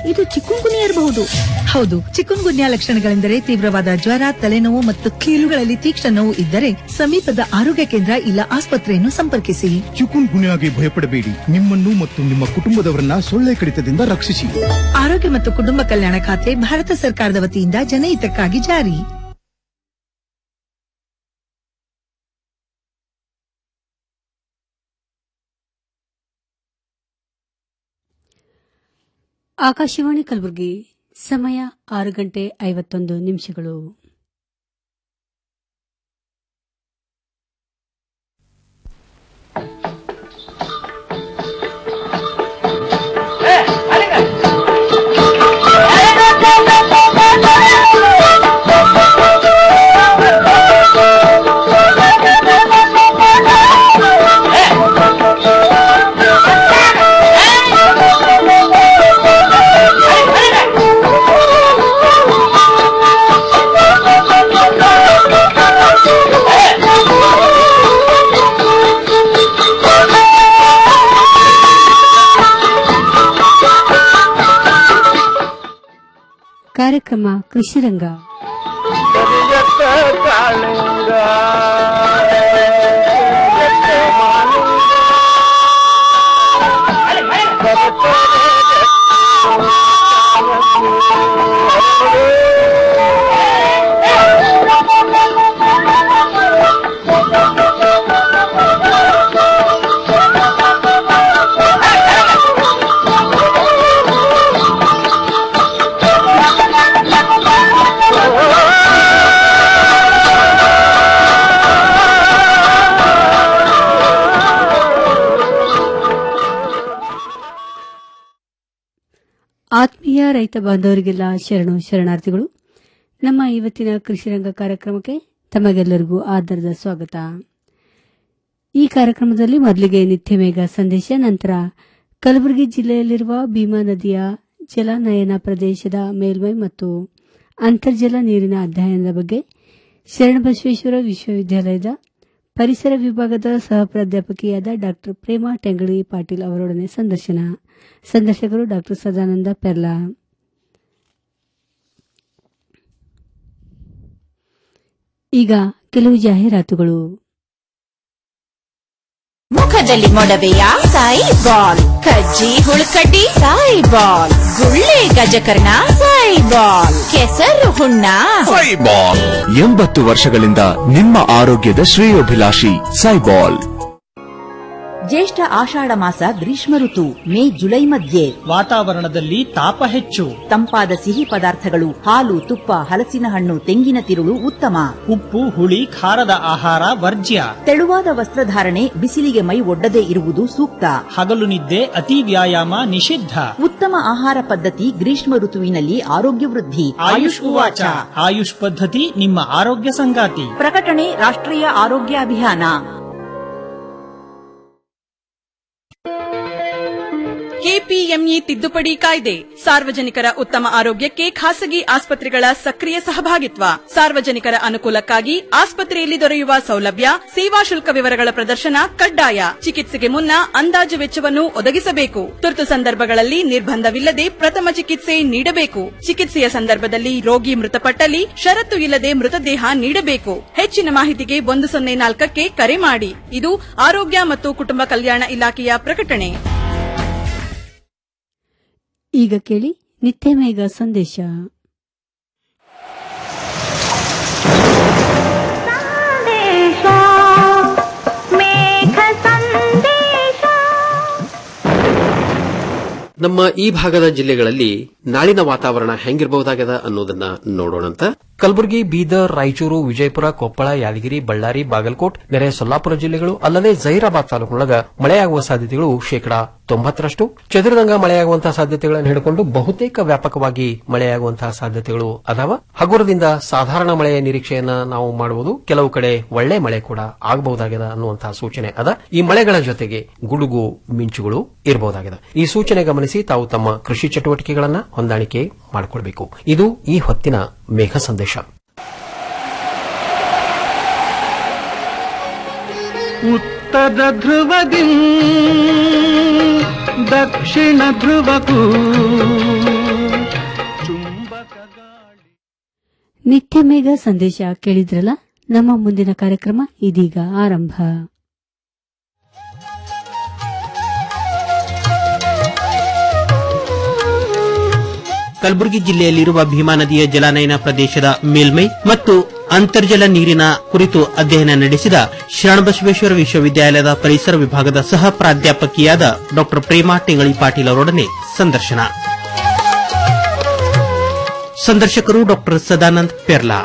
ಇದು ಚಿಕ್ಕುಂಗುನಿಯ ಇರಬಹುದು ಹೌದು ಚಿಕನ್ ಗುನ್ಯಾ ಲಕ್ಷಣಗಳೆಂದರೆ ತೀವ್ರವಾದ ಜ್ವರ ತಲೆನೋವು ಮತ್ತು ಕೀಲುಗಳಲ್ಲಿ ತೀಕ್ಷ್ಣ ನೋವು ಇದ್ದರೆ ಸಮೀಪದ ಆರೋಗ್ಯ ಕೇಂದ್ರ ಇಲ್ಲ ಆಸ್ಪತ್ರೆಯನ್ನು ಸಂಪರ್ಕಿಸಿ ಚಿಕುನ್ ಗುನ್ಯಾಗೆ ಭಯಪಡಬೇಡಿ ನಿಮ್ಮನ್ನು ಮತ್ತು ನಿಮ್ಮ ಕುಟುಂಬದವರನ್ನ ಸೊಳ್ಳೆ ಕಡಿತದಿಂದ ರಕ್ಷಿಸಿ ಆರೋಗ್ಯ ಮತ್ತು ಕುಟುಂಬ ಕಲ್ಯಾಣ ಖಾತೆ ಭಾರತ ಸರ್ಕಾರದ ವತಿಯಿಂದ ಜನಹಿತಕ್ಕಾಗಿ ಜಾರಿ ಆಕಾಶವಾಣಿ ಕಲಬುರಗಿ ಸಮಯ ಆರು ಗಂಟೆ ಐವತ್ತೊಂದು ನಿಮಿಷಗಳು ಕಾರ್ಯಕ್ರಮ ಕೃಷಿರಂಗ ಆತ್ಮೀಯ ರೈತ ಬಾಂಧವರಿಗೆಲ್ಲ ಶರಣು ಶರಣಾರ್ಥಿಗಳು ನಮ್ಮ ಇವತ್ತಿನ ಕೃಷಿರಂಗ ಕಾರ್ಯಕ್ರಮಕ್ಕೆ ತಮಗೆಲ್ಲರಿಗೂ ಆಧಾರದ ಸ್ವಾಗತ ಈ ಕಾರ್ಯಕ್ರಮದಲ್ಲಿ ಮೊದಲಿಗೆ ನಿತ್ಯ ಮೇಘ ಸಂದೇಶ ನಂತರ ಕಲಬುರಗಿ ಜಿಲ್ಲೆಯಲ್ಲಿರುವ ಭೀಮಾ ನದಿಯ ಜಲನಯನ ಪ್ರದೇಶದ ಮೇಲ್ಮೈ ಮತ್ತು ಅಂತರ್ಜಲ ನೀರಿನ ಅಧ್ಯಯನದ ಬಗ್ಗೆ ಶರಣಬಸವೇಶ್ವರ ವಿಶ್ವವಿದ್ಯಾಲಯದ ಪರಿಸರ ವಿಭಾಗದ ಸಹ ಪ್ರಾಧ್ಯಾಪಕಿಯಾದ ಡಾ ಪ್ರೇಮಾ ಟೆಂಗಳಿ ಪಾಟೀಲ್ ಅವರೊಡನೆ ಸಂದರ್ಶನ ಸಂದರ್ಶಕರು ಡಾ ಸದಾನಂದ ಪೆರ್ಲಾ ಈಗ ಕೆಲವು ಜಾಹೀರಾತುಗಳು ಮುಖದಲ್ಲಿ ಮೊಡವೆಯ ಸಾಯಿ ಬಾಲ್ ಕಜ್ಜಿ ಹುಳುಕಡ್ಡಿ ಸಾಯಿ ಬಾಲ್ ಗುಳ್ಳೆ ಗಜಕರ್ಣ ಸಾಯಿ ಬಾಲ್ ಕೆಸರು ಹುಣ್ಣ ಸೈಬಾಲ್ ಎಂಬತ್ತು ವರ್ಷಗಳಿಂದ ನಿಮ್ಮ ಆರೋಗ್ಯದ ಶ್ರೇಯೋಭಿಲಾಷಿ ಸೈಬಾಲ್ ಜ್ಯೇಷ್ಠ ಆಷಾಢ ಮಾಸ ಗ್ರೀಷ್ಮ ಋತು ಮೇ ಜುಲೈ ಮಧ್ಯೆ ವಾತಾವರಣದಲ್ಲಿ ತಾಪ ಹೆಚ್ಚು ತಂಪಾದ ಸಿಹಿ ಪದಾರ್ಥಗಳು ಹಾಲು ತುಪ್ಪ ಹಲಸಿನ ಹಣ್ಣು ತೆಂಗಿನ ತಿರುಳು ಉತ್ತಮ ಉಪ್ಪು ಹುಳಿ ಖಾರದ ಆಹಾರ ವರ್ಜ್ಯ ತೆಳುವಾದ ವಸ್ತ್ರಧಾರಣೆ ಬಿಸಿಲಿಗೆ ಮೈ ಒಡ್ಡದೇ ಇರುವುದು ಸೂಕ್ತ ಹಗಲು ನಿದ್ದೆ ಅತಿ ವ್ಯಾಯಾಮ ನಿಷಿದ್ಧ ಉತ್ತಮ ಆಹಾರ ಪದ್ಧತಿ ಗ್ರೀಷ್ಮ ಋತುವಿನಲ್ಲಿ ಆರೋಗ್ಯ ವೃದ್ಧಿ ಆಯುಷ್ ಉವಾಚ ಆಯುಷ್ ಪದ್ಧತಿ ನಿಮ್ಮ ಆರೋಗ್ಯ ಸಂಗಾತಿ ಪ್ರಕಟಣೆ ರಾಷ್ಟ್ರೀಯ ಆರೋಗ್ಯ ಅಭಿಯಾನ ಕೆಪಿಎಂಇ ತಿದ್ದುಪಡಿ ಕಾಯ್ದೆ ಸಾರ್ವಜನಿಕರ ಉತ್ತಮ ಆರೋಗ್ಯಕ್ಕೆ ಖಾಸಗಿ ಆಸ್ಪತ್ರೆಗಳ ಸಕ್ರಿಯ ಸಹಭಾಗಿತ್ವ ಸಾರ್ವಜನಿಕರ ಅನುಕೂಲಕ್ಕಾಗಿ ಆಸ್ಪತ್ರೆಯಲ್ಲಿ ದೊರೆಯುವ ಸೌಲಭ್ಯ ಸೇವಾ ಶುಲ್ಕ ವಿವರಗಳ ಪ್ರದರ್ಶನ ಕಡ್ಡಾಯ ಚಿಕಿತ್ಸೆಗೆ ಮುನ್ನ ಅಂದಾಜು ವೆಚ್ಚವನ್ನು ಒದಗಿಸಬೇಕು ತುರ್ತು ಸಂದರ್ಭಗಳಲ್ಲಿ ನಿರ್ಬಂಧವಿಲ್ಲದೆ ಪ್ರಥಮ ಚಿಕಿತ್ಸೆ ನೀಡಬೇಕು ಚಿಕಿತ್ಸೆಯ ಸಂದರ್ಭದಲ್ಲಿ ರೋಗಿ ಮೃತಪಟ್ಟಲ್ಲಿ ಷರತ್ತು ಇಲ್ಲದೆ ಮೃತದೇಹ ನೀಡಬೇಕು ಹೆಚ್ಚಿನ ಮಾಹಿತಿಗೆ ಒಂದು ಸೊನ್ನೆ ನಾಲ್ಕಕ್ಕೆ ಕರೆ ಮಾಡಿ ಇದು ಆರೋಗ್ಯ ಮತ್ತು ಕುಟುಂಬ ಕಲ್ಯಾಣ ಇಲಾಖೆಯ ಪ್ರಕಟಣೆ ಈಗ ಕೇಳಿ ನಿತ್ಯ ಮೇಘ ಸಂದೇಶ ನಮ್ಮ ಈ ಭಾಗದ ಜಿಲ್ಲೆಗಳಲ್ಲಿ ನಾಳಿನ ವಾತಾವರಣ ಹೆಂಗಿರಬಹುದಾಗದ ಅನ್ನೋದನ್ನ ನೋಡೋಣಂತ ಕಲಬುರಗಿ ಬೀದರ್ ರಾಯಚೂರು ವಿಜಯಪುರ ಕೊಪ್ಪಳ ಯಾದಗಿರಿ ಬಳ್ಳಾರಿ ಬಾಗಲಕೋಟ್ ನೆರೆ ಸೊಲ್ಲಾಪುರ ಜಿಲ್ಲೆಗಳು ಅಲ್ಲದೆ ಜೈರಾಬಾದ್ ತಾಲೂಕಿನೊಳಗ ಮಳೆಯಾಗುವ ಸಾಧ್ಯತೆಗಳು ಶೇಕಡಾ ತೊಂಬತ್ತರಷ್ಟು ಚದುರಿದಂಗ ಮಳೆಯಾಗುವಂತಹ ಸಾಧ್ಯತೆಗಳನ್ನು ಹಿಡಿಕೊಂಡು ಬಹುತೇಕ ವ್ಯಾಪಕವಾಗಿ ಮಳೆಯಾಗುವಂತಹ ಸಾಧ್ಯತೆಗಳು ಅದಾವ ಹಗುರದಿಂದ ಸಾಧಾರಣ ಮಳೆಯ ನಿರೀಕ್ಷೆಯನ್ನ ನಾವು ಮಾಡಬಹುದು ಕೆಲವು ಕಡೆ ಒಳ್ಳೆ ಮಳೆ ಕೂಡ ಆಗಬಹುದಾಗಿದೆ ಅನ್ನುವಂತಹ ಸೂಚನೆ ಅದ ಈ ಮಳೆಗಳ ಜೊತೆಗೆ ಗುಡುಗು ಮಿಂಚುಗಳು ಇರಬಹುದಾಗಿದೆ ಈ ಸೂಚನೆ ಗಮನಿಸಿ ತಾವು ತಮ್ಮ ಕೃಷಿ ಚಟುವಟಿಕೆಗಳನ್ನ ಹೊಂದಾಣಿಕೆ ಮಾಡಿಕೊಳ್ಬೇಕು ಇದು ಈ ಹೊತ್ತಿನ ಮೇಘ ಸಂದೇಶ ಉತ್ತರ ಧ್ರುವದಿ ದಕ್ಷಿಣ ಧ್ರುವಕ್ಕೂ ನಿತ್ಯ ಮೇಘ ಸಂದೇಶ ಕೇಳಿದ್ರಲ್ಲ ನಮ್ಮ ಮುಂದಿನ ಕಾರ್ಯಕ್ರಮ ಇದೀಗ ಆರಂಭ ಕಲಬುರಗಿ ಜಿಲ್ಲೆಯಲ್ಲಿರುವ ಭೀಮಾ ನದಿಯ ಜಲಾನಯನ ಪ್ರದೇಶದ ಮೇಲ್ಮೈ ಮತ್ತು ಅಂತರ್ಜಲ ನೀರಿನ ಕುರಿತು ಅಧ್ಯಯನ ನಡೆಸಿದ ಶರಣಬಸವೇಶ್ವರ ವಿಶ್ವವಿದ್ಯಾಲಯದ ಪರಿಸರ ವಿಭಾಗದ ಸಹ ಪ್ರಾಧ್ಯಾಪಕಿಯಾದ ಡಾ ಪ್ರೇಮಾ ಟೆಂಗಳಿ ಪಾಟೀಲ್ ಅವರೊಡನೆ ಸಂದರ್ಶನ ಸಂದರ್ಶಕರು ಡಾ ಸದಾನಂದ್ ಪೆರ್ಲಾ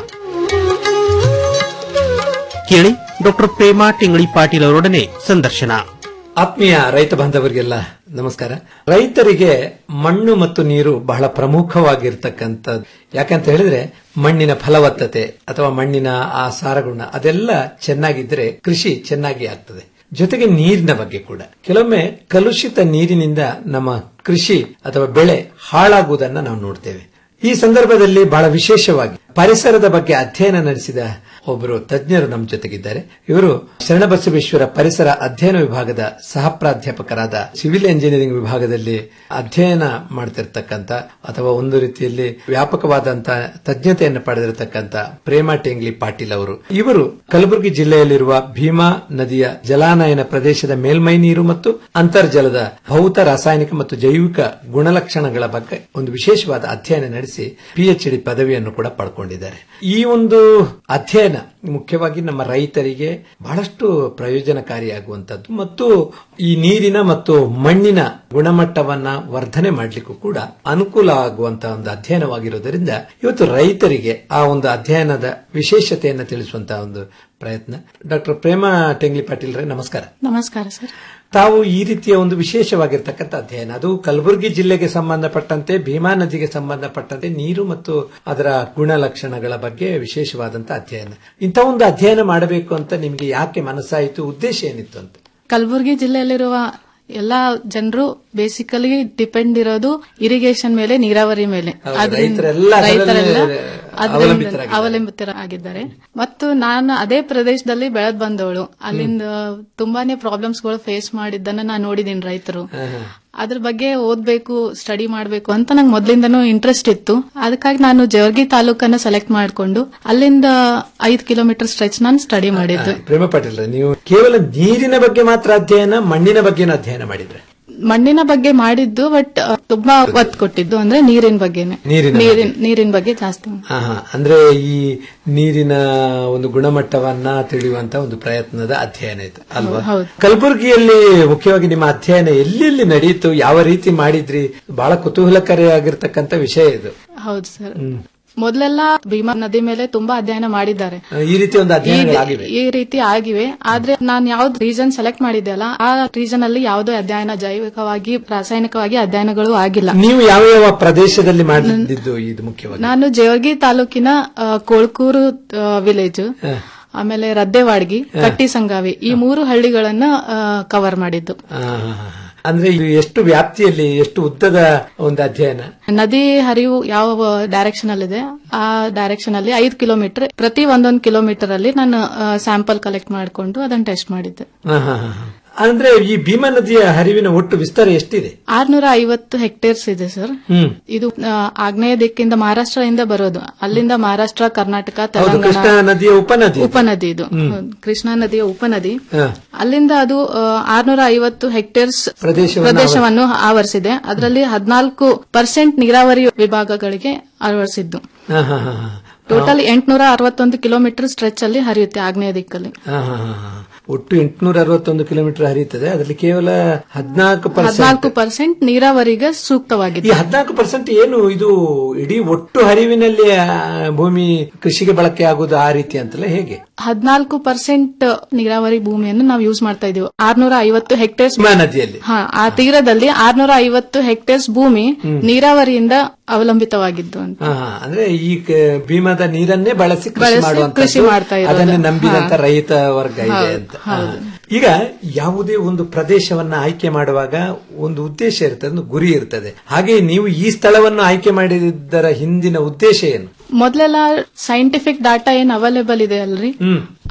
ಕೇಳಿ ಡಾ ಪ್ರೇಮಾ ಟಿಂಗಳಿ ಪಾಟೀಲ್ ಅವರೊಡನೆ ಸಂದರ್ಶನ ಆತ್ಮೀಯ ರೈತ ಬಾಂಧವರಿಗೆಲ್ಲ ನಮಸ್ಕಾರ ರೈತರಿಗೆ ಮಣ್ಣು ಮತ್ತು ನೀರು ಬಹಳ ಪ್ರಮುಖವಾಗಿರ್ತಕ್ಕಂಥದ್ದು ಯಾಕಂತ ಹೇಳಿದ್ರೆ ಮಣ್ಣಿನ ಫಲವತ್ತತೆ ಅಥವಾ ಮಣ್ಣಿನ ಆ ಸಾರಗುಣ ಅದೆಲ್ಲ ಚೆನ್ನಾಗಿದ್ರೆ ಕೃಷಿ ಚೆನ್ನಾಗಿ ಆಗ್ತದೆ ಜೊತೆಗೆ ನೀರಿನ ಬಗ್ಗೆ ಕೂಡ ಕೆಲವೊಮ್ಮೆ ಕಲುಷಿತ ನೀರಿನಿಂದ ನಮ್ಮ ಕೃಷಿ ಅಥವಾ ಬೆಳೆ ಹಾಳಾಗುವುದನ್ನ ನಾವು ನೋಡ್ತೇವೆ ಈ ಸಂದರ್ಭದಲ್ಲಿ ಬಹಳ ವಿಶೇಷವಾಗಿ ಪರಿಸರದ ಬಗ್ಗೆ ಅಧ್ಯಯನ ನಡೆಸಿದ ಒಬ್ಬರು ತಜ್ಞರು ನಮ್ಮ ಜೊತೆಗಿದ್ದಾರೆ ಇವರು ಶರಣಬಸವೇಶ್ವರ ಪರಿಸರ ಅಧ್ಯಯನ ವಿಭಾಗದ ಸಹ ಪ್ರಾಧ್ಯಾಪಕರಾದ ಸಿವಿಲ್ ಎಂಜಿನಿಯರಿಂಗ್ ವಿಭಾಗದಲ್ಲಿ ಅಧ್ಯಯನ ಮಾಡ್ತಿರ್ತಕ್ಕಂಥ ಅಥವಾ ಒಂದು ರೀತಿಯಲ್ಲಿ ವ್ಯಾಪಕವಾದಂತಹ ತಜ್ಞತೆಯನ್ನು ಪಡೆದಿರತಕ್ಕಂಥ ಪ್ರೇಮಾ ಟೇಂಗ್ಲಿ ಪಾಟೀಲ್ ಅವರು ಇವರು ಕಲಬುರಗಿ ಜಿಲ್ಲೆಯಲ್ಲಿರುವ ಭೀಮಾ ನದಿಯ ಜಲಾನಯನ ಪ್ರದೇಶದ ಮೇಲ್ಮೈ ನೀರು ಮತ್ತು ಅಂತರ್ಜಲದ ಭೌತ ರಾಸಾಯನಿಕ ಮತ್ತು ಜೈವಿಕ ಗುಣಲಕ್ಷಣಗಳ ಬಗ್ಗೆ ಒಂದು ವಿಶೇಷವಾದ ಅಧ್ಯಯನ ನಡೆಸಿ ಪಿಎಚ್ ಡಿ ಪದವಿಯನ್ನು ಕೂಡ ಪಡ್ಕೊಂಡಿದ್ದಾರೆ ಈ ಒಂದು ಅಧ್ಯಯನ ಮುಖ್ಯವಾಗಿ ನಮ್ಮ ರೈತರಿಗೆ ಬಹಳಷ್ಟು ಪ್ರಯೋಜನಕಾರಿಯಾಗುವಂತದ್ದು ಮತ್ತು ಈ ನೀರಿನ ಮತ್ತು ಮಣ್ಣಿನ ಗುಣಮಟ್ಟವನ್ನ ವರ್ಧನೆ ಮಾಡಲಿಕ್ಕೂ ಕೂಡ ಅನುಕೂಲ ಆಗುವಂತಹ ಒಂದು ಅಧ್ಯಯನವಾಗಿರೋದರಿಂದ ಇವತ್ತು ರೈತರಿಗೆ ಆ ಒಂದು ಅಧ್ಯಯನದ ವಿಶೇಷತೆಯನ್ನು ತಿಳಿಸುವಂತಹ ಒಂದು ಪ್ರಯತ್ನ ಡಾಕ್ಟರ್ ಪ್ರೇಮಾ ಟೆಂಗ್ಲಿ ಪಾಟೀಲ್ ರೇ ನಮಸ್ಕಾರ ನಮಸ್ಕಾರ ಸರ್ ತಾವು ಈ ರೀತಿಯ ಒಂದು ವಿಶೇಷವಾಗಿರ್ತಕ್ಕಂಥ ಅಧ್ಯಯನ ಅದು ಕಲಬುರಗಿ ಜಿಲ್ಲೆಗೆ ಸಂಬಂಧಪಟ್ಟಂತೆ ಭೀಮಾ ನದಿಗೆ ಸಂಬಂಧಪಟ್ಟಂತೆ ನೀರು ಮತ್ತು ಅದರ ಗುಣಲಕ್ಷಣಗಳ ಬಗ್ಗೆ ವಿಶೇಷವಾದಂತಹ ಅಧ್ಯಯನ ಇಂಥ ಒಂದು ಅಧ್ಯಯನ ಮಾಡಬೇಕು ಅಂತ ನಿಮಗೆ ಯಾಕೆ ಮನಸ್ಸಾಯಿತು ಉದ್ದೇಶ ಏನಿತ್ತು ಅಂತ ಕಲಬುರಗಿ ಜಿಲ್ಲೆಯಲ್ಲಿರುವ ಎಲ್ಲಾ ಜನರು ಬೇಸಿಕಲಿ ಡಿಪೆಂಡ್ ಇರೋದು ಇರಿಗೇಷನ್ ಮೇಲೆ ನೀರಾವರಿ ಮೇಲೆ ಹೌದು, ಅದ್ರಿಂದ ರೈತರೆಲ್ಲ ಅದರಲ್ಲೇ ರೈತರೆಲ್ಲ ಅದ್ರಿಂದ ಅವಲಂಬಿತರಾಗಿದ್ದಾರೆ. ಅವಲಂಬಿತರಾಗಿದ್ದಾರೆ ಮತ್ತು ನಾನು ಅದೇ ಪ್ರದೇಶದಲ್ಲಿ ಬೆಳೆದ್ ಬಂದವಳು ಅಲ್ಲಿಂದ ತುಂಬಾನೇ ಪ್ರಾಬ್ಲಮ್ಸ್ ಗಳು ಫೇಸ್ ಮಾಡಿದ್ದನ್ನ ನಾನು ನೋಡಿದೀನಿ ರೈತರು ಅದ್ರ ಬಗ್ಗೆ ಓದ್ಬೇಕು ಸ್ಟಡಿ ಮಾಡ್ಬೇಕು ಅಂತ ನಂಗೆ ಮೊದ್ಲಿಂದನೂ ಇಂಟ್ರೆಸ್ಟ್ ಇತ್ತು ಅದಕ್ಕಾಗಿ ನಾನು ಜವರ್ಗಿ ತಾಲೂಕನ್ನ ಸೆಲೆಕ್ಟ್ ಮಾಡ್ಕೊಂಡು ಅಲ್ಲಿಂದ ಐದು ಕಿಲೋಮೀಟರ್ ಸ್ಟ್ರೆಚ್ ನಾನು ಸ್ಟಡಿ ಮಾಡಿದ್ದು ಪ್ರೇಮ ಪಾಟೀಲ್ ನೀವು ಕೇವಲ ನೀರಿನ ಬಗ್ಗೆ ಮಾತ್ರ ಅಧ್ಯಯನ ಮಣ್ಣಿನ ಬಗ್ಗೆನೂ ಅಧ್ಯಯನ ಮಾಡಿದ್ರೆ ಮಣ್ಣಿನ ಬಗ್ಗೆ ಮಾಡಿದ್ದು ಬಟ್ ತುಂಬಾ ಒತ್ತು ಕೊಟ್ಟಿದ್ದು ಅಂದ್ರೆ ನೀರಿನ ಬಗ್ಗೆನೆ ನೀರಿನ ನೀರಿನ ನೀರಿನ ಬಗ್ಗೆ ಜಾಸ್ತಿ ಹಾ ಹಾ ಅಂದ್ರೆ ಈ ನೀರಿನ ಒಂದು ಗುಣಮಟ್ಟವನ್ನ ತಿಳಿಯುವಂತ ಒಂದು ಪ್ರಯತ್ನದ ಅಧ್ಯಯನ ಇದು ಅಲ್ವಾ ಹೌದು. ಕಲಬುರಗಿಯಲ್ಲಿ ಮುಖ್ಯವಾಗಿ ನಿಮ್ಮ ಅಧ್ಯಯನ ಎಲ್ಲೆಲ್ಲಿ ನಡೆಯಿತು ಯಾವ ರೀತಿ ಮಾಡಿದ್ರಿ ಬಹಳ ಕುತೂಹಲಕಾರಿಯಾಗಿರ್ತಕ್ಕಂಥ ವಿಷಯ ಇದು ಹೌದು ಸರ್ ಮೊದಲೆಲ್ಲ ಭೀಮಾ ನದಿ ಮೇಲೆ ತುಂಬಾ ಅಧ್ಯಯನ ಮಾಡಿದ್ದಾರೆ ಈ ರೀತಿ ಒಂದು ಅಧ್ಯಯನಗಳಾಗಿವೆ ಈ ರೀತಿ ಆಗಿವೆ ಆದ್ರೆ ನಾನು ಯಾವ್ದು ರೀಸನ್ ಸೆಲೆಕ್ಟ್ ಮಾಡಿದ್ದೆ ಅಲ್ಲ ಆ ರೀಸನ್ ಅಲ್ಲಿ ಯಾವುದೇ ಅಧ್ಯಯನ ಜೈವಿಕವಾಗಿ ರಾಸಾಯನಿಕವಾಗಿ ಅಧ್ಯಯನಗಳು ಆಗಿಲ್ಲ ನೀವು ಯಾವ ಯಾವ ಪ್ರದೇಶದಲ್ಲಿ ಮಾಡಿದ್ದು ಇದು ಮುಖ್ಯವಾಗಿ ನಾನು ಜೇವರ್ಗಿ ತಾಲೂಕಿನ ಆ, ಕೋಳ್ಕೂರು ವಿಲೇಜ್ ಆಮೇಲೆ ರದ್ದೆವಾಡ್ಗಿ ಕಟ್ಟಿ ಸಂಗಾವಿ ಈ ಮೂರು ಹಳ್ಳಿಗಳನ್ನ ಕವರ್ ಮಾಡಿದ್ದು ಆ, ಹಾ, ಹಾ. ಅಂದ್ರೆ ಇದು ಎಷ್ಟು ವ್ಯಾಪ್ತಿಯಲ್ಲಿ ಎಷ್ಟು ಉದ್ದದ ಒಂದು ಅಧ್ಯಯನ ನದಿ ಹರಿವು ಯಾವ ಡೈರೆಕ್ಷನ್ ಅಲ್ಲಿ ಇದೆ ಆ ಡೈರೆಕ್ಷನ್ ಅಲ್ಲಿ ಐದು ಕಿಲೋಮೀಟರ್ ಪ್ರತಿ ಒಂದೊಂದು ಕಿಲೋಮೀಟರ್ ಅಲ್ಲಿ ನಾನು ಸ್ಯಾಂಪಲ್ ಕಲೆಕ್ಟ್ ಮಾಡಿಕೊಂಡು ಅದನ್ನ ಟೆಸ್ಟ್ ಮಾಡಿದ್ದೆ ಆ, ಹಾ, ಹಾ, ಹಾ. ಅಂದ್ರೆ ಈ ಭೀಮಾ ನದಿಯ ಹರಿವಿನ ಒಟ್ಟು ವಿಸ್ತಾರ ಎಷ್ಟಿದೆ ಆರ್ನೂರ ಐವತ್ತು ಹೆಕ್ಟೇರ್ಸ್ ಇದೆ ಸರ್ ಹ್ಮ್ ಇದು ಆ, ಆಗ್ನೇಯ ದಿಕ್ಕಿಂದ ಮಹಾರಾಷ್ಟ್ರದಿಂದ ಬರೋದು ಅಲ್ಲಿಂದ ಮಹಾರಾಷ್ಟ್ರ ಕರ್ನಾಟಕ ಹೌದು ಕೃಷ್ಣಾ ತೆಲಂಗಾಣ ನದಿಯ ಉಪನದಿ ಉಪನದಿ ಇದು ಹೌದು, ಕೃಷ್ಣಾ ನದಿಯ ಉಪನದಿ ಹಾ. ಅಲ್ಲಿಂದ ಅದು ಆರ್ನೂರ ಐವತ್ತು ಹೆಕ್ಟೇರ್ಸ್ ಪ್ರದೇಶವನ್ನ ಪ್ರದೇಶವನ್ನು ಆವರಿಸಿದೆ ಅದರಲ್ಲಿ ಹದಿನಾಲ್ಕು ಪರ್ಸೆಂಟ್ ನೀರಾವರಿ ವಿಭಾಗಗಳಿಗೆ ಅಳವಡಿಸಿದ್ದು ಹಾ, ಹಾ, ಹಾ, ಹಾ. ಟೋಟಲ್ ಎಂಟುನೂರ ಅರವತ್ತೊಂದು ಕಿಲೋಮೀಟರ್ ಸ್ಟ್ರೆಚ್ ಅಲ್ಲಿ ಹರಿಯುತ್ತೆ ಆಗ್ನೇಯ ದಿಕ್ಕಲ್ಲಿ ಹಾ, ಹಾ, ಹಾ, ಹಾ. ಒಟ್ಟು ಎಂಟುನೂರ ಅರವತ್ತೊಂದು ಕಿಲೋಮೀಟರ್ ಹರಿಯುತ್ತದೆ ಅದರಲ್ಲಿ ಕೇವಲ ಹದಿನಾಲ್ಕು ಹದಿನಾಲ್ಕು ಪರ್ಸೆಂಟ್ ಪರ್ಸೆಂಟ್ ನೀರಾವರಿಗೆ ಈ ಸೂಕ್ತವಾಗಿದೆ ಹದಿನಾಲ್ಕು ಪರ್ಸೆಂಟ್ ಏನು ಇದು ಇಡೀ ಒಟ್ಟು ಹರಿವಿನಲ್ಲಿ ಆ, ಭೂಮಿ ಕೃಷಿಗೆ ಬಳಕೆ ಆಗುವುದು ಆ ರೀತಿ ಅಂತಲ್ಲ ಹೇಗೆ ಹದಿನಾಲ್ಕು ಪರ್ಸೆಂಟ್ ನೀರಾವರಿ ಭೂಮಿಯನ್ನು ನಾವು ಯೂಸ್ ಮಾಡ್ತಾ ಇದೀವಿ ಆರ್ನೂರ ಐವತ್ತು ಹೆಕ್ಟೇರ್ಸ್ ಭೀಮಾ ನದಿಯಲ್ಲಿ ಹಾ ಆ ತೀರದಲ್ಲಿ ಆರ್ನೂರ ಐವತ್ತು ಹೆಕ್ಟೇರ್ಸ್ ಭೂಮಿ ನೀರಾವರಿಯಿಂದ ಅವಲಂಬಿತವಾಗಿದ್ದು ಅಂತ ಹಾ, ಹಾ. ಅಂದ್ರೆ ಈ ಕ- ಭೀಮದ ನೀರನ್ನೇ ಬಳಸಿ ಕೃಷಿ ಬಳಸಿ ಮಾಡುವಂತದ್ದು, ಕೃಷಿ ಮಾಡ್ತಾ ಇರೋದು. ಅದನ್ನೇ ನಂಬಿದಂತ ಹಾ. ರೈತ ವರ್ಗ ಇದೆ ಹೌದು, ಅಂತ ಹಾ. ಈಗ ಯಾವುದೇ ಒಂದು ಪ್ರದೇಶವನ್ನ ಆಯ್ಕೆ ಮಾಡುವಾಗ ಒಂದು ಉದ್ದೇಶ ಇರ್ತದೆ ಒಂದು ಗುರಿ ಇರ್ತದೆ ಹಾಗೆ ನೀವು ಈ ಸ್ಥಳವನ್ನು ಆಯ್ಕೆ ಮಾಡಿದ್ದರ ಹಿಂದಿನ ಉದ್ದೇಶ ಏನು ಮೊದಲೆಲ್ಲ ಸೈಂಟಿಫಿಕ್ ಡಾಟಾ ಏನ್ ಅವೈಲೇಬಲ್ ಇದೆ ಅಲ್ರಿ ಹ್ಮ್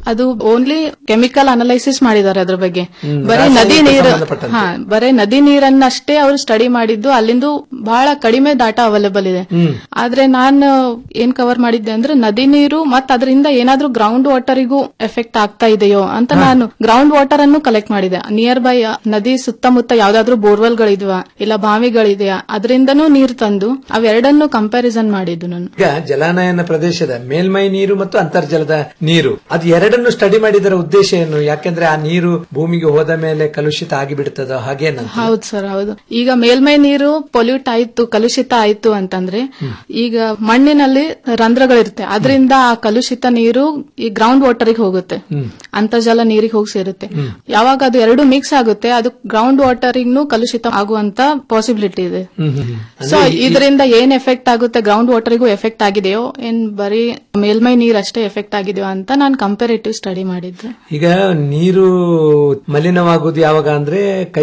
ಅದು ಓನ್ಲಿ ಕೆಮಿಕಲ್ ಅನಲೈಸಿಸ್ ಮಾಡಿದ್ದಾರೆ ಅದ್ರ ಬಗ್ಗೆ ಹ್ಮ್, ಬರೀ ರಾಸಾಯನಿಕ ನದಿ ನೀರು ಸಂಬಂಧಪಟ್ಟಂತೆ. ಹಾ ಬರೀ ನದಿ ನೀರನ್ನಷ್ಟೇ ಅವರು ಸ್ಟಡಿ ಮಾಡಿದ್ದು ಅಲ್ಲಿಂದು ಬಹಳ ಕಡಿಮೆ ಡಾಟಾ ಅವೈಲೇಬಲ್ ಇದೆ ಹ್ಮ್. ಆದ್ರೆ ನಾನು ಏನ್ ಕವರ್ ಮಾಡಿದ್ದೆ ಅಂದ್ರೆ ನದಿ ನೀರು ಮತ್ ಅದರಿಂದ ಏನಾದ್ರೂ ಗ್ರೌಂಡ್ ವಾಟರಿಗೂ ಎಫೆಕ್ಟ್ ಆಗ್ತಾ ಇದೆಯೋ ಅಂತ ನಾನು ಗ್ರೌಂಡ್ ವಾಟರ್ ಅನ್ನು ಕಲೆಕ್ಟ್ ಮಾಡಿದೆ ನಿಯರ್ ಬೈ ನದಿ ಸುತ್ತಮುತ್ತ ಯಾವ್ದಾದ್ರು ಬೋರ್ವೆಲ್ ಗಳಿದ್ವಾ ಇಲ್ಲ ಬಾವಿಗಳಿದೆಯಾ ಅದರಿಂದನೂ ನೀರು ತಂದು ಅವೆರಡನ್ನು ಕಂಪ್ಯಾರಿಸನ್ ಮಾಡಿದ್ದು ನಾನು ಈಗ ಜಲಾನಯನ ಪ್ರದೇಶದ ಮೇಲ್ಮೈ ನೀರು ಮತ್ತು ಅಂತರ್ಜಲದ ನೀರು ಅದು ಎರಡನ್ನು ಸ್ಟಡಿ ಮಾಡಿದರ ಉದ್ದೇಶ ಏನು ಯಾಕೆಂದ್ರೆ ಆ ನೀರು ಭೂಮಿಗೆ ಹೋದ ಮೇಲೆ ಕಲುಷಿತ ಆಗಿಬಿಡ್ತದೋ ಹಾಗೇನಂತ ಹೌದು ಸರ್ ಹೌದು ಈಗ ಮೇಲ್ಮೈ ನೀರು ಪೊಲ್ಯೂಟ್ ಆಯ್ತು ಕಲುಷಿತ ಆಯ್ತು ಅಂತಂದ್ರೆ ಈಗ ಮಣ್ಣಿನಲ್ಲಿ ರಂಧ್ರಗಳಿರುತ್ತೆ ಅದರಿಂದ ಆ ಕಲುಷಿತ ನೀರು ಈ ಗ್ರೌಂಡ್ ವಾಟರ್ಗೆ ಹೋಗುತ್ತೆ ಅಂತರ್ಜಲ ನೀರಿಗೆ ಹೋಗಿ ಸೇರುತ್ತೆ ಯಾವಾಗ ಅದು ಎರಡು ಮಿಕ್ಸ್ ಆಗುತ್ತೆ ಅದು ಗ್ರೌಂಡ್ ವಾಟರಿಗೂ ಕಲುಷಿತ ಆಗುವಂತ ಪಾಸಿಬಿಲಿಟಿ ಇದೆ ಸೊ ಇದರಿಂದ ಏನ್ ಎಫೆಕ್ಟ್ ಆಗುತ್ತೆ ಗ್ರೌಂಡ್ ವಾಟರಿಗೂ ಎಫೆಕ್ಟ್ ಆಗಿದೆಯೋ ಏನ್ ಬರೀ ಮೇಲ್ಮೈ ನೀರ್ ಅಷ್ಟೇ ಎಫೆಕ್ಟ್ ಆಗಿದೆಯೋ ಅಂತ ನಾನು ಕಂಪೇರೇಟಿವ್ ಸ್ಟಡಿ ಮಾಡಿದ್ದೆ ಈಗ ನೀರು ಮಲಿನವಾಗುವುದು ಯಾವಾಗ ಅಂದ್ರೆ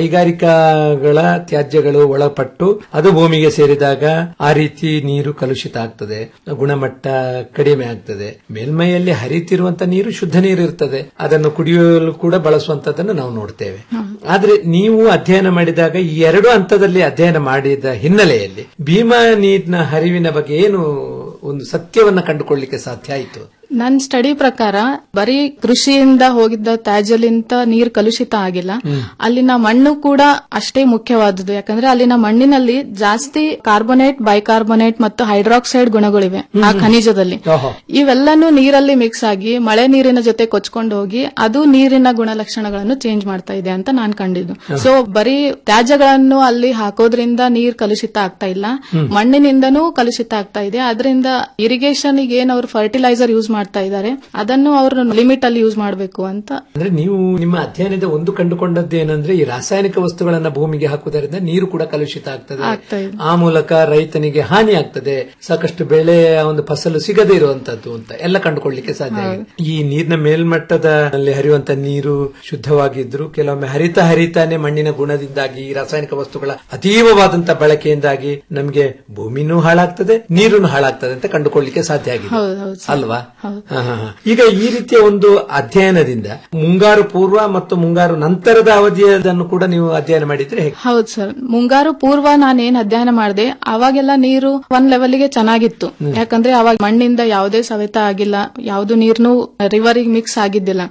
ಕೈಗಾರಿಕಾಗಳ ತ್ಯಾಜ್ಯಗಳು ಒಳಪಟ್ಟು ಅದು ಭೂಮಿಗೆ ಸೇರಿದಾಗ ಆ ರೀತಿ ನೀರು ಕಲುಷಿತ ಆಗ್ತದೆ ಗುಣಮಟ್ಟ ಕಡಿಮೆ ಆಗ್ತದೆ ಮೇಲ್ಮೈಯಲ್ಲಿ ಹರಿತಿರುವಂತ ನೀರು ಶುದ್ಧ ನೀರು ಇರ್ತದೆ ಅದನ್ನು ಕುಡಿಯಲು ಕೂಡ ಬಳಸುವಂತದನ್ನು ನಾವು ನೋಡ್ತೇವೆ ಆದ್ರೆ ನೀವು ಅಧ್ಯಯನ ಮಾಡಿದಾಗ ಈ ಎರಡು ಹಂತದಲ್ಲಿ ಅಧ್ಯಯನ ಮಾಡಿದ ಹಿನ್ನೆಲೆಯಲ್ಲಿ ಭೀಮಾ ನೀರಿನ ಹರಿವಿನ ಬಗ್ಗೆ ಏನು ಒಂದು ಸತ್ಯವನ್ನ ಕಂಡುಕೊಳ್ಳಿಕ್ಕೆ ಸಾಧ್ಯ ಆಯಿತು ನನ್ ಸ್ಟಡಿ ಪ್ರಕಾರ ಬರೀ ಕೃಷಿಯಿಂದ ಹೋಗಿದ್ದ ತ್ಯಾಜ್ಯಲಿಂತ ನೀರ್ ಕಲುಷಿತ ಆಗಿಲ್ಲ ಅಲ್ಲಿನ ಮಣ್ಣು ಕೂಡ ಅಷ್ಟೇ ಮುಖ್ಯವಾದುದು ಯಾಕಂದ್ರೆ ಅಲ್ಲಿನ ಮಣ್ಣಿನಲ್ಲಿ ಜಾಸ್ತಿ ಕಾರ್ಬೋನೇಟ್ ಬೈಕಾರ್ಬೋನೇಟ್ ಮತ್ತು ಹೈಡ್ರಾಕ್ಸೈಡ್ ಗುಣಗಳಿವೆ ಆ ಖನಿಜದಲ್ಲಿ ಇವೆಲ್ಲನೂ ನೀರಲ್ಲಿ ಮಿಕ್ಸ್ ಆಗಿ ಮಳೆ ನೀರಿನ ಜೊತೆ ಕೊಚ್ಕೊಂಡು ಹೋಗಿ ಅದು ನೀರಿನ ಗುಣಲಕ್ಷಣಗಳನ್ನು ಚೇಂಜ್ ಮಾಡ್ತಾ ಇದೆ ಅಂತ ನಾನ್ ಕಂಡಿದ್ದು ಸೊ ಬರೀ ತ್ಯಾಜ್ಯಗಳನ್ನು ಅಲ್ಲಿ ಹಾಕೋದ್ರಿಂದ ನೀರ್ ಕಲುಷಿತ ಆಗ್ತಾ ಇಲ್ಲ ಮಣ್ಣಿನಿಂದನೂ ಕಲುಷಿತ ಆಗ್ತಾ ಇದೆ ಅದರಿಂದ ಇರಿಗೇಷನ್ ಏನ್ ಅವ್ರು ಫರ್ಟಿಲೈಸರ್ ಯೂಸ್ ಮಾಡ್ತಾ ಇದ್ದಾರೆ ಅದನ್ನು ಅವರು ಲಿಮಿಟ್ ಅಲ್ಲಿ ಯೂಸ್ ಮಾಡಬೇಕು ಅಂತ ಅಂದ್ರೆ ನೀವು ನಿಮ್ಮ ಅಧ್ಯಯನದ ಒಂದು ಕಂಡುಕೊಂಡದ್ದು ಏನಂದ್ರೆ ಈ ರಾಸಾಯನಿಕ ವಸ್ತುಗಳನ್ನ ಭೂಮಿಗೆ ಹಾಕುವುದರಿಂದ ನೀರು ಕೂಡ ಕಲುಷಿತ ಆಗ್ತದೆ ಆಗ್ತಾ ಇದೆ ಆ ಮೂಲಕ ರೈತನಿಗೆ ಹಾನಿ ಆಗ್ತದೆ ಸಾಕಷ್ಟು ಬೆಳೆಯ ಒಂದು ಫಸಲು ಸಿಗದೇ ಇರುವಂತದ್ದು ಅಂತ ಎಲ್ಲ ಕಂಡುಕೊಳ್ಳಿಕ್ಕೆ ಸಾಧ್ಯ ಆಗಿದೆ ಈ ನೀರಿನ ಮೇಲ್ಮಟ್ಟದ ಅಲ್ಲಿ ಹರಿಯುವಂತ ನೀರು ಶುದ್ಧವಾಗಿದ್ರು ಕೆಲವೊಮ್ಮೆ ಹರಿತ ಹರಿತಾನೆ ಮಣ್ಣಿನ ಗುಣದಿಂದಾಗಿ ಈ ರಾಸಾಯನಿಕ ವಸ್ತುಗಳ ಅತೀವವಾದಂತ ಬಳಕೆಯಿಂದಾಗಿ ನಮಗೆ ಭೂಮಿನೂ ಹಾಳಾಗ್ತದೆ ನೀರು ಹಾಳಾಗ್ತದೆ ಅಂತ ಕಂಡುಕೊಳ್ಳಿಕ್ಕೆ ಸಾಧ್ಯ ಆಗಿದೆ ಹೌದು ಹೌದು ಸರ್. ಅಲ್ವಾ ಹೌದು. ಹಾ, ಹಾ, ಹಾ. ಈಗ ಈ ರೀತಿಯ ಒಂದು ಅಧ್ಯಯನದಿಂದ ಮುಂಗಾರು ಪೂರ್ವ ಮತ್ತು ಮುಂಗಾರು ನಂತರದ ಅವಧಿಯದನ್ನು ಕೂಡ ನೀವು ಅಧ್ಯಯನ ಮಾಡಿದ್ರೆ ಹೇಗೆ ಹೌದು ಸರ್ ಮುಂಗಾರು ಪೂರ್ವ ನಾನು ಏನ್ ಅಧ್ಯಯನ ಮಾಡಿದೆ ಅವಾಗೆಲ್ಲ ನೀರು ಒಂದ್ ಲೆವೆಲ್ಗೆ ಚೆನ್ನಾಗಿತ್ತು ಯಾಕಂದ್ರೆ ಅವಾಗ ಮಣ್ಣಿಂದ ಯಾವುದೇ ಸವೆತ ಆಗಿಲ್ಲ ಯಾವ್ದು ನೀರ್ನು ರಿವರಿಗೆ ಮಿಕ್ಸ್ ಆಗಿದ್ದಿಲ್ಲ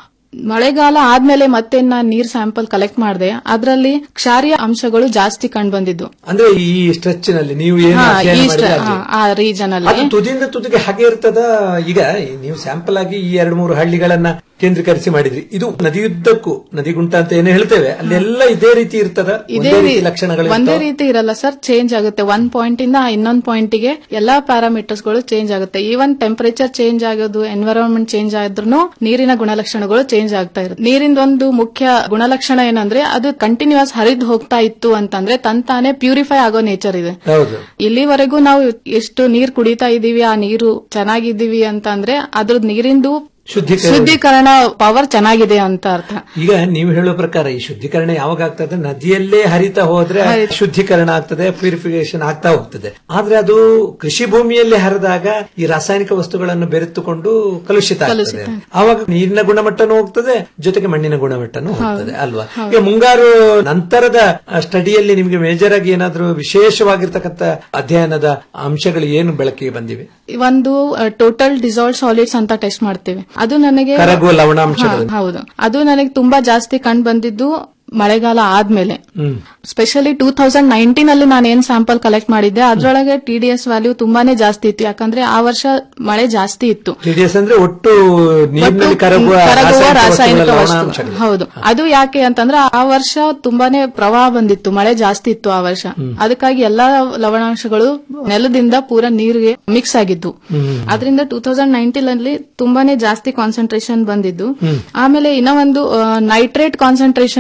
ಮಳೆಗಾಲ ಆದ್ಮೇಲೆ ಮತ್ತೆ ನಾನ್ ನೀರ್ ಸ್ಯಾಂಪಲ್ ಕಲೆಕ್ಟ್ ಮಾಡಿದೆ ಅದರಲ್ಲಿ ಕ್ಷಾರಿಯ ಅಂಶಗಳು ಜಾಸ್ತಿ ಕಂಡು ಬಂದಿದ್ದು ಅಂದ್ರೆ ಈ ಸ್ಟ್ರೆಚ್ ನಲ್ಲಿ ನೀವು ಏನು ಹಾ, ಅಧ್ಯಯನ ಈ ಮಾಡಿದ್ರೆ ಸ್ಟ- ಅಲ್ಲಿ. ಹಾ, ಆ ರೀಜನ್ ಅದು ಅಲ್ಲಿ ತುದಿಯಿಂದ ತುದಿಗೆ ಹಾಗೆ ಇರ್ತದ ಈಗ ನೀವು ಸ್ಯಾಂಪಲ್ ಆಗಿ ಈ ಎರಡು ಮೂರು ಹಳ್ಳಿಗಳನ್ನ ಕೇಂದ್ರೀಕರಿಸಿ ಮಾಡಿದ್ರಿ ಇದು ನದಿಯುದ್ದಕ್ಕೂ ನದಿಗುಂಟ ಅಂತ ಏನು ಹೇಳ್ತೇವೆ ಅಲ್ಲೆಲ್ಲ ಇದೇ ರೀತಿ ಇರ್ತದ ಇದೇ ಒಂದೇ ರೀತಿ ರೀ- ಲಕ್ಷಣಗಳು ಒಂದೇ ಇರ್ತಾವ? ರೀತಿ ಇರಲ್ಲ ಸರ್ ಚೇಂಜ್ ಆಗುತ್ತೆ ಒಂದ್ ಪಾಯಿಂಟ್ ಇಂದ ಇನ್ನೊಂದ್ ಪಾಯಿಂಟ್ ಗೆ ಎಲ್ಲಾ ಪ್ಯಾರಾಮೀಟರ್ಸ್ ಗಳು ಚೇಂಜ್ ಆಗುತ್ತೆ ಈವನ್ ಟೆಂಪರೇಚರ್ ಚೇಂಜ್ ಆಗೋದು ಎನ್ವಿರಾನ್ಮೆಂಟ್ ಚೇಂಜ್ ಆದ್ರೂ ನೀರಿನ ಗುಣಲಕ್ಷಣಗಳು ಚೇಂಜ್ ಆಗ್ತಾ ಇರುತ್ತೆ ನೀರಿಂದ ಒಂದು ಮುಖ್ಯ ಗುಣಲಕ್ಷಣ ಏನಂದ್ರೆ ಅದು ಕಂಟಿನ್ಯೂಸ್ ಹರಿದು ಹೋಗ್ತಾ ಇತ್ತು ಅಂತಂದ್ರೆ ತಂತಾನೆ ಪ್ಯೂರಿಫೈ ಆಗೋ ನೇಚರ್ ಇದೆ ಹೌದು ಇಲ್ಲಿವರೆಗೂ ನಾವು ಎಷ್ಟು ನೀರ್ ಕುಡಿತಾ ಇದೀವಿ ಆ ನೀರು ಚೆನ್ನಾಗಿದ್ದೀವಿ ಅಂತ ಅಂದ್ರೆ ಅದ್ರದ್ ನೀರಿಂದು ಶುದ್ಧೀಕರಣ ಶುದ್ಧೀಕರಣ ಪವರ್ ಚೆನ್ನಾಗಿದೆ ಅಂತ ಅರ್ಥ ಈಗ ನೀವು ಹೇಳೋ ಪ್ರಕಾರ ಈ ಶುದ್ಧೀಕರಣ ಯಾವಾಗ ಆಗ್ತದೆ ನದಿಯಲ್ಲೇ ಹರಿತಾ ಹೋದ್ರೆ ಶುದ್ಧೀಕರಣ ಆಗ್ತದೆ ಪ್ಯೂರಿಫಿಕೇಶನ್ ಆಗ್ತಾ ಹೋಗ್ತದೆ ಆದ್ರೆ ಅದು ಕೃಷಿ ಭೂಮಿಯಲ್ಲಿ ಹರಿದಾಗ ಈ ರಾಸಾಯನಿಕ ವಸ್ತುಗಳನ್ನು ಬೆರೆತುಕೊಂಡು ಕಲುಷಿತ ಆಗ್ತದೆ ಆವಾಗ ನೀರಿನ ಗುಣಮಟ್ಟನೂ ಹೋಗ್ತದೆ ಜೊತೆಗೆ ಮಣ್ಣಿನ ಗುಣಮಟ್ಟನೂ ಹೋಗ್ತದೆ ಅಲ್ವಾ ಈಗ ಮುಂಗಾರು ನಂತರದ ಸ್ಟಡಿಯಲ್ಲಿ ನಿಮಗೆ ಮೇಜರ್ ಆಗಿ ಏನಾದ್ರೂ ವಿಶೇಷವಾಗಿರ್ತಕ್ಕಂಥ ಅಧ್ಯಯನದ ಅಂಶಗಳು ಏನು ಬೆಳಕಿಗೆ ಬಂದಿವೆ ಒಂದು ಟೋಟಲ್ ಡಿಸಾಲ್ವ್ ಸಾಲಿಡ್ಸ್ ಅಂತ ಟೆಸ್ಟ್ ಮಾಡ್ತೇವೆ ಅದು ನನಗೆ ಕರಗುವ ಲವಣಾಂಶಗಳು. ಹಾ, ಹೌದು ಅದು ನನಗೆ ತುಂಬಾ ಜಾಸ್ತಿ ಕಂಡು ಬಂದಿದ್ದು ಮಳೆಗಾಲ ಆದ್ಮೇಲೆ hmm specially two thousand nineteen ಅಲ್ಲಿ ನಾನು ಏನ್ ಸ್ಯಾಂಪಲ್ ಕಲೆಕ್ಟ್ ಮಾಡಿದ್ದೆ ಅದ್ರೊಳಗೆ ಟಿಡಿಎಸ್ ವ್ಯಾಲ್ಯೂ ತುಂಬಾನೇ ಜಾಸ್ತಿ ಇತ್ತು ಯಾಕಂದ್ರೆ ಆ ವರ್ಷ ಮಳೆ ಜಾಸ್ತಿ ಇತ್ತು ಟಿಡಿಎಸ್ ಅಂದ್ರೆ ಒಟ್ಟು ನೀರಿನಲ್ಲಿ ಕರಗುವ ಕರಗುವ ರಾಸಾಯನಿಕ ರಾಸಾಯನಿಕ ವಸ್ತುಗಳ ವಸ್ತು ಲವಣಾಂಶಗಳು. ಹೌದು ಅದು ಯಾಕೆ ಅಂತಂದ್ರೆ ಆ ವರ್ಷ ತುಂಬಾನೇ ಪ್ರವಾಹ ಬಂದಿತ್ತು ಮಳೆ ಜಾಸ್ತಿ ಇತ್ತು ಆ ವರ್ಷ ಅದಕ್ಕಾಗಿ ಎಲ್ಲಾ ಲವಣಾಂಶಗಳು ನೆಲದಿಂದ ಪೂರ ನೀರಿಗೆ ಮಿಕ್ಸ್ ಆಗಿದ್ದು ಅದರಿಂದ ಟೂ ತೌಸಂಡ್ ನೈನ್ಟೀನ್ ಅಲ್ಲಿ ತುಂಬಾನೇ ಜಾಸ್ತಿ ಕಾನ್ಸಂಟ್ರೇಷನ್ ಬಂದಿದ್ದು ಆಮೇಲೆ ಇನ್ನ ಒಂದು ನೈಟ್ರೇಟ್ ಕಾನ್ಸಂಟ್ರೇಷನ್ ತುಂಬಾ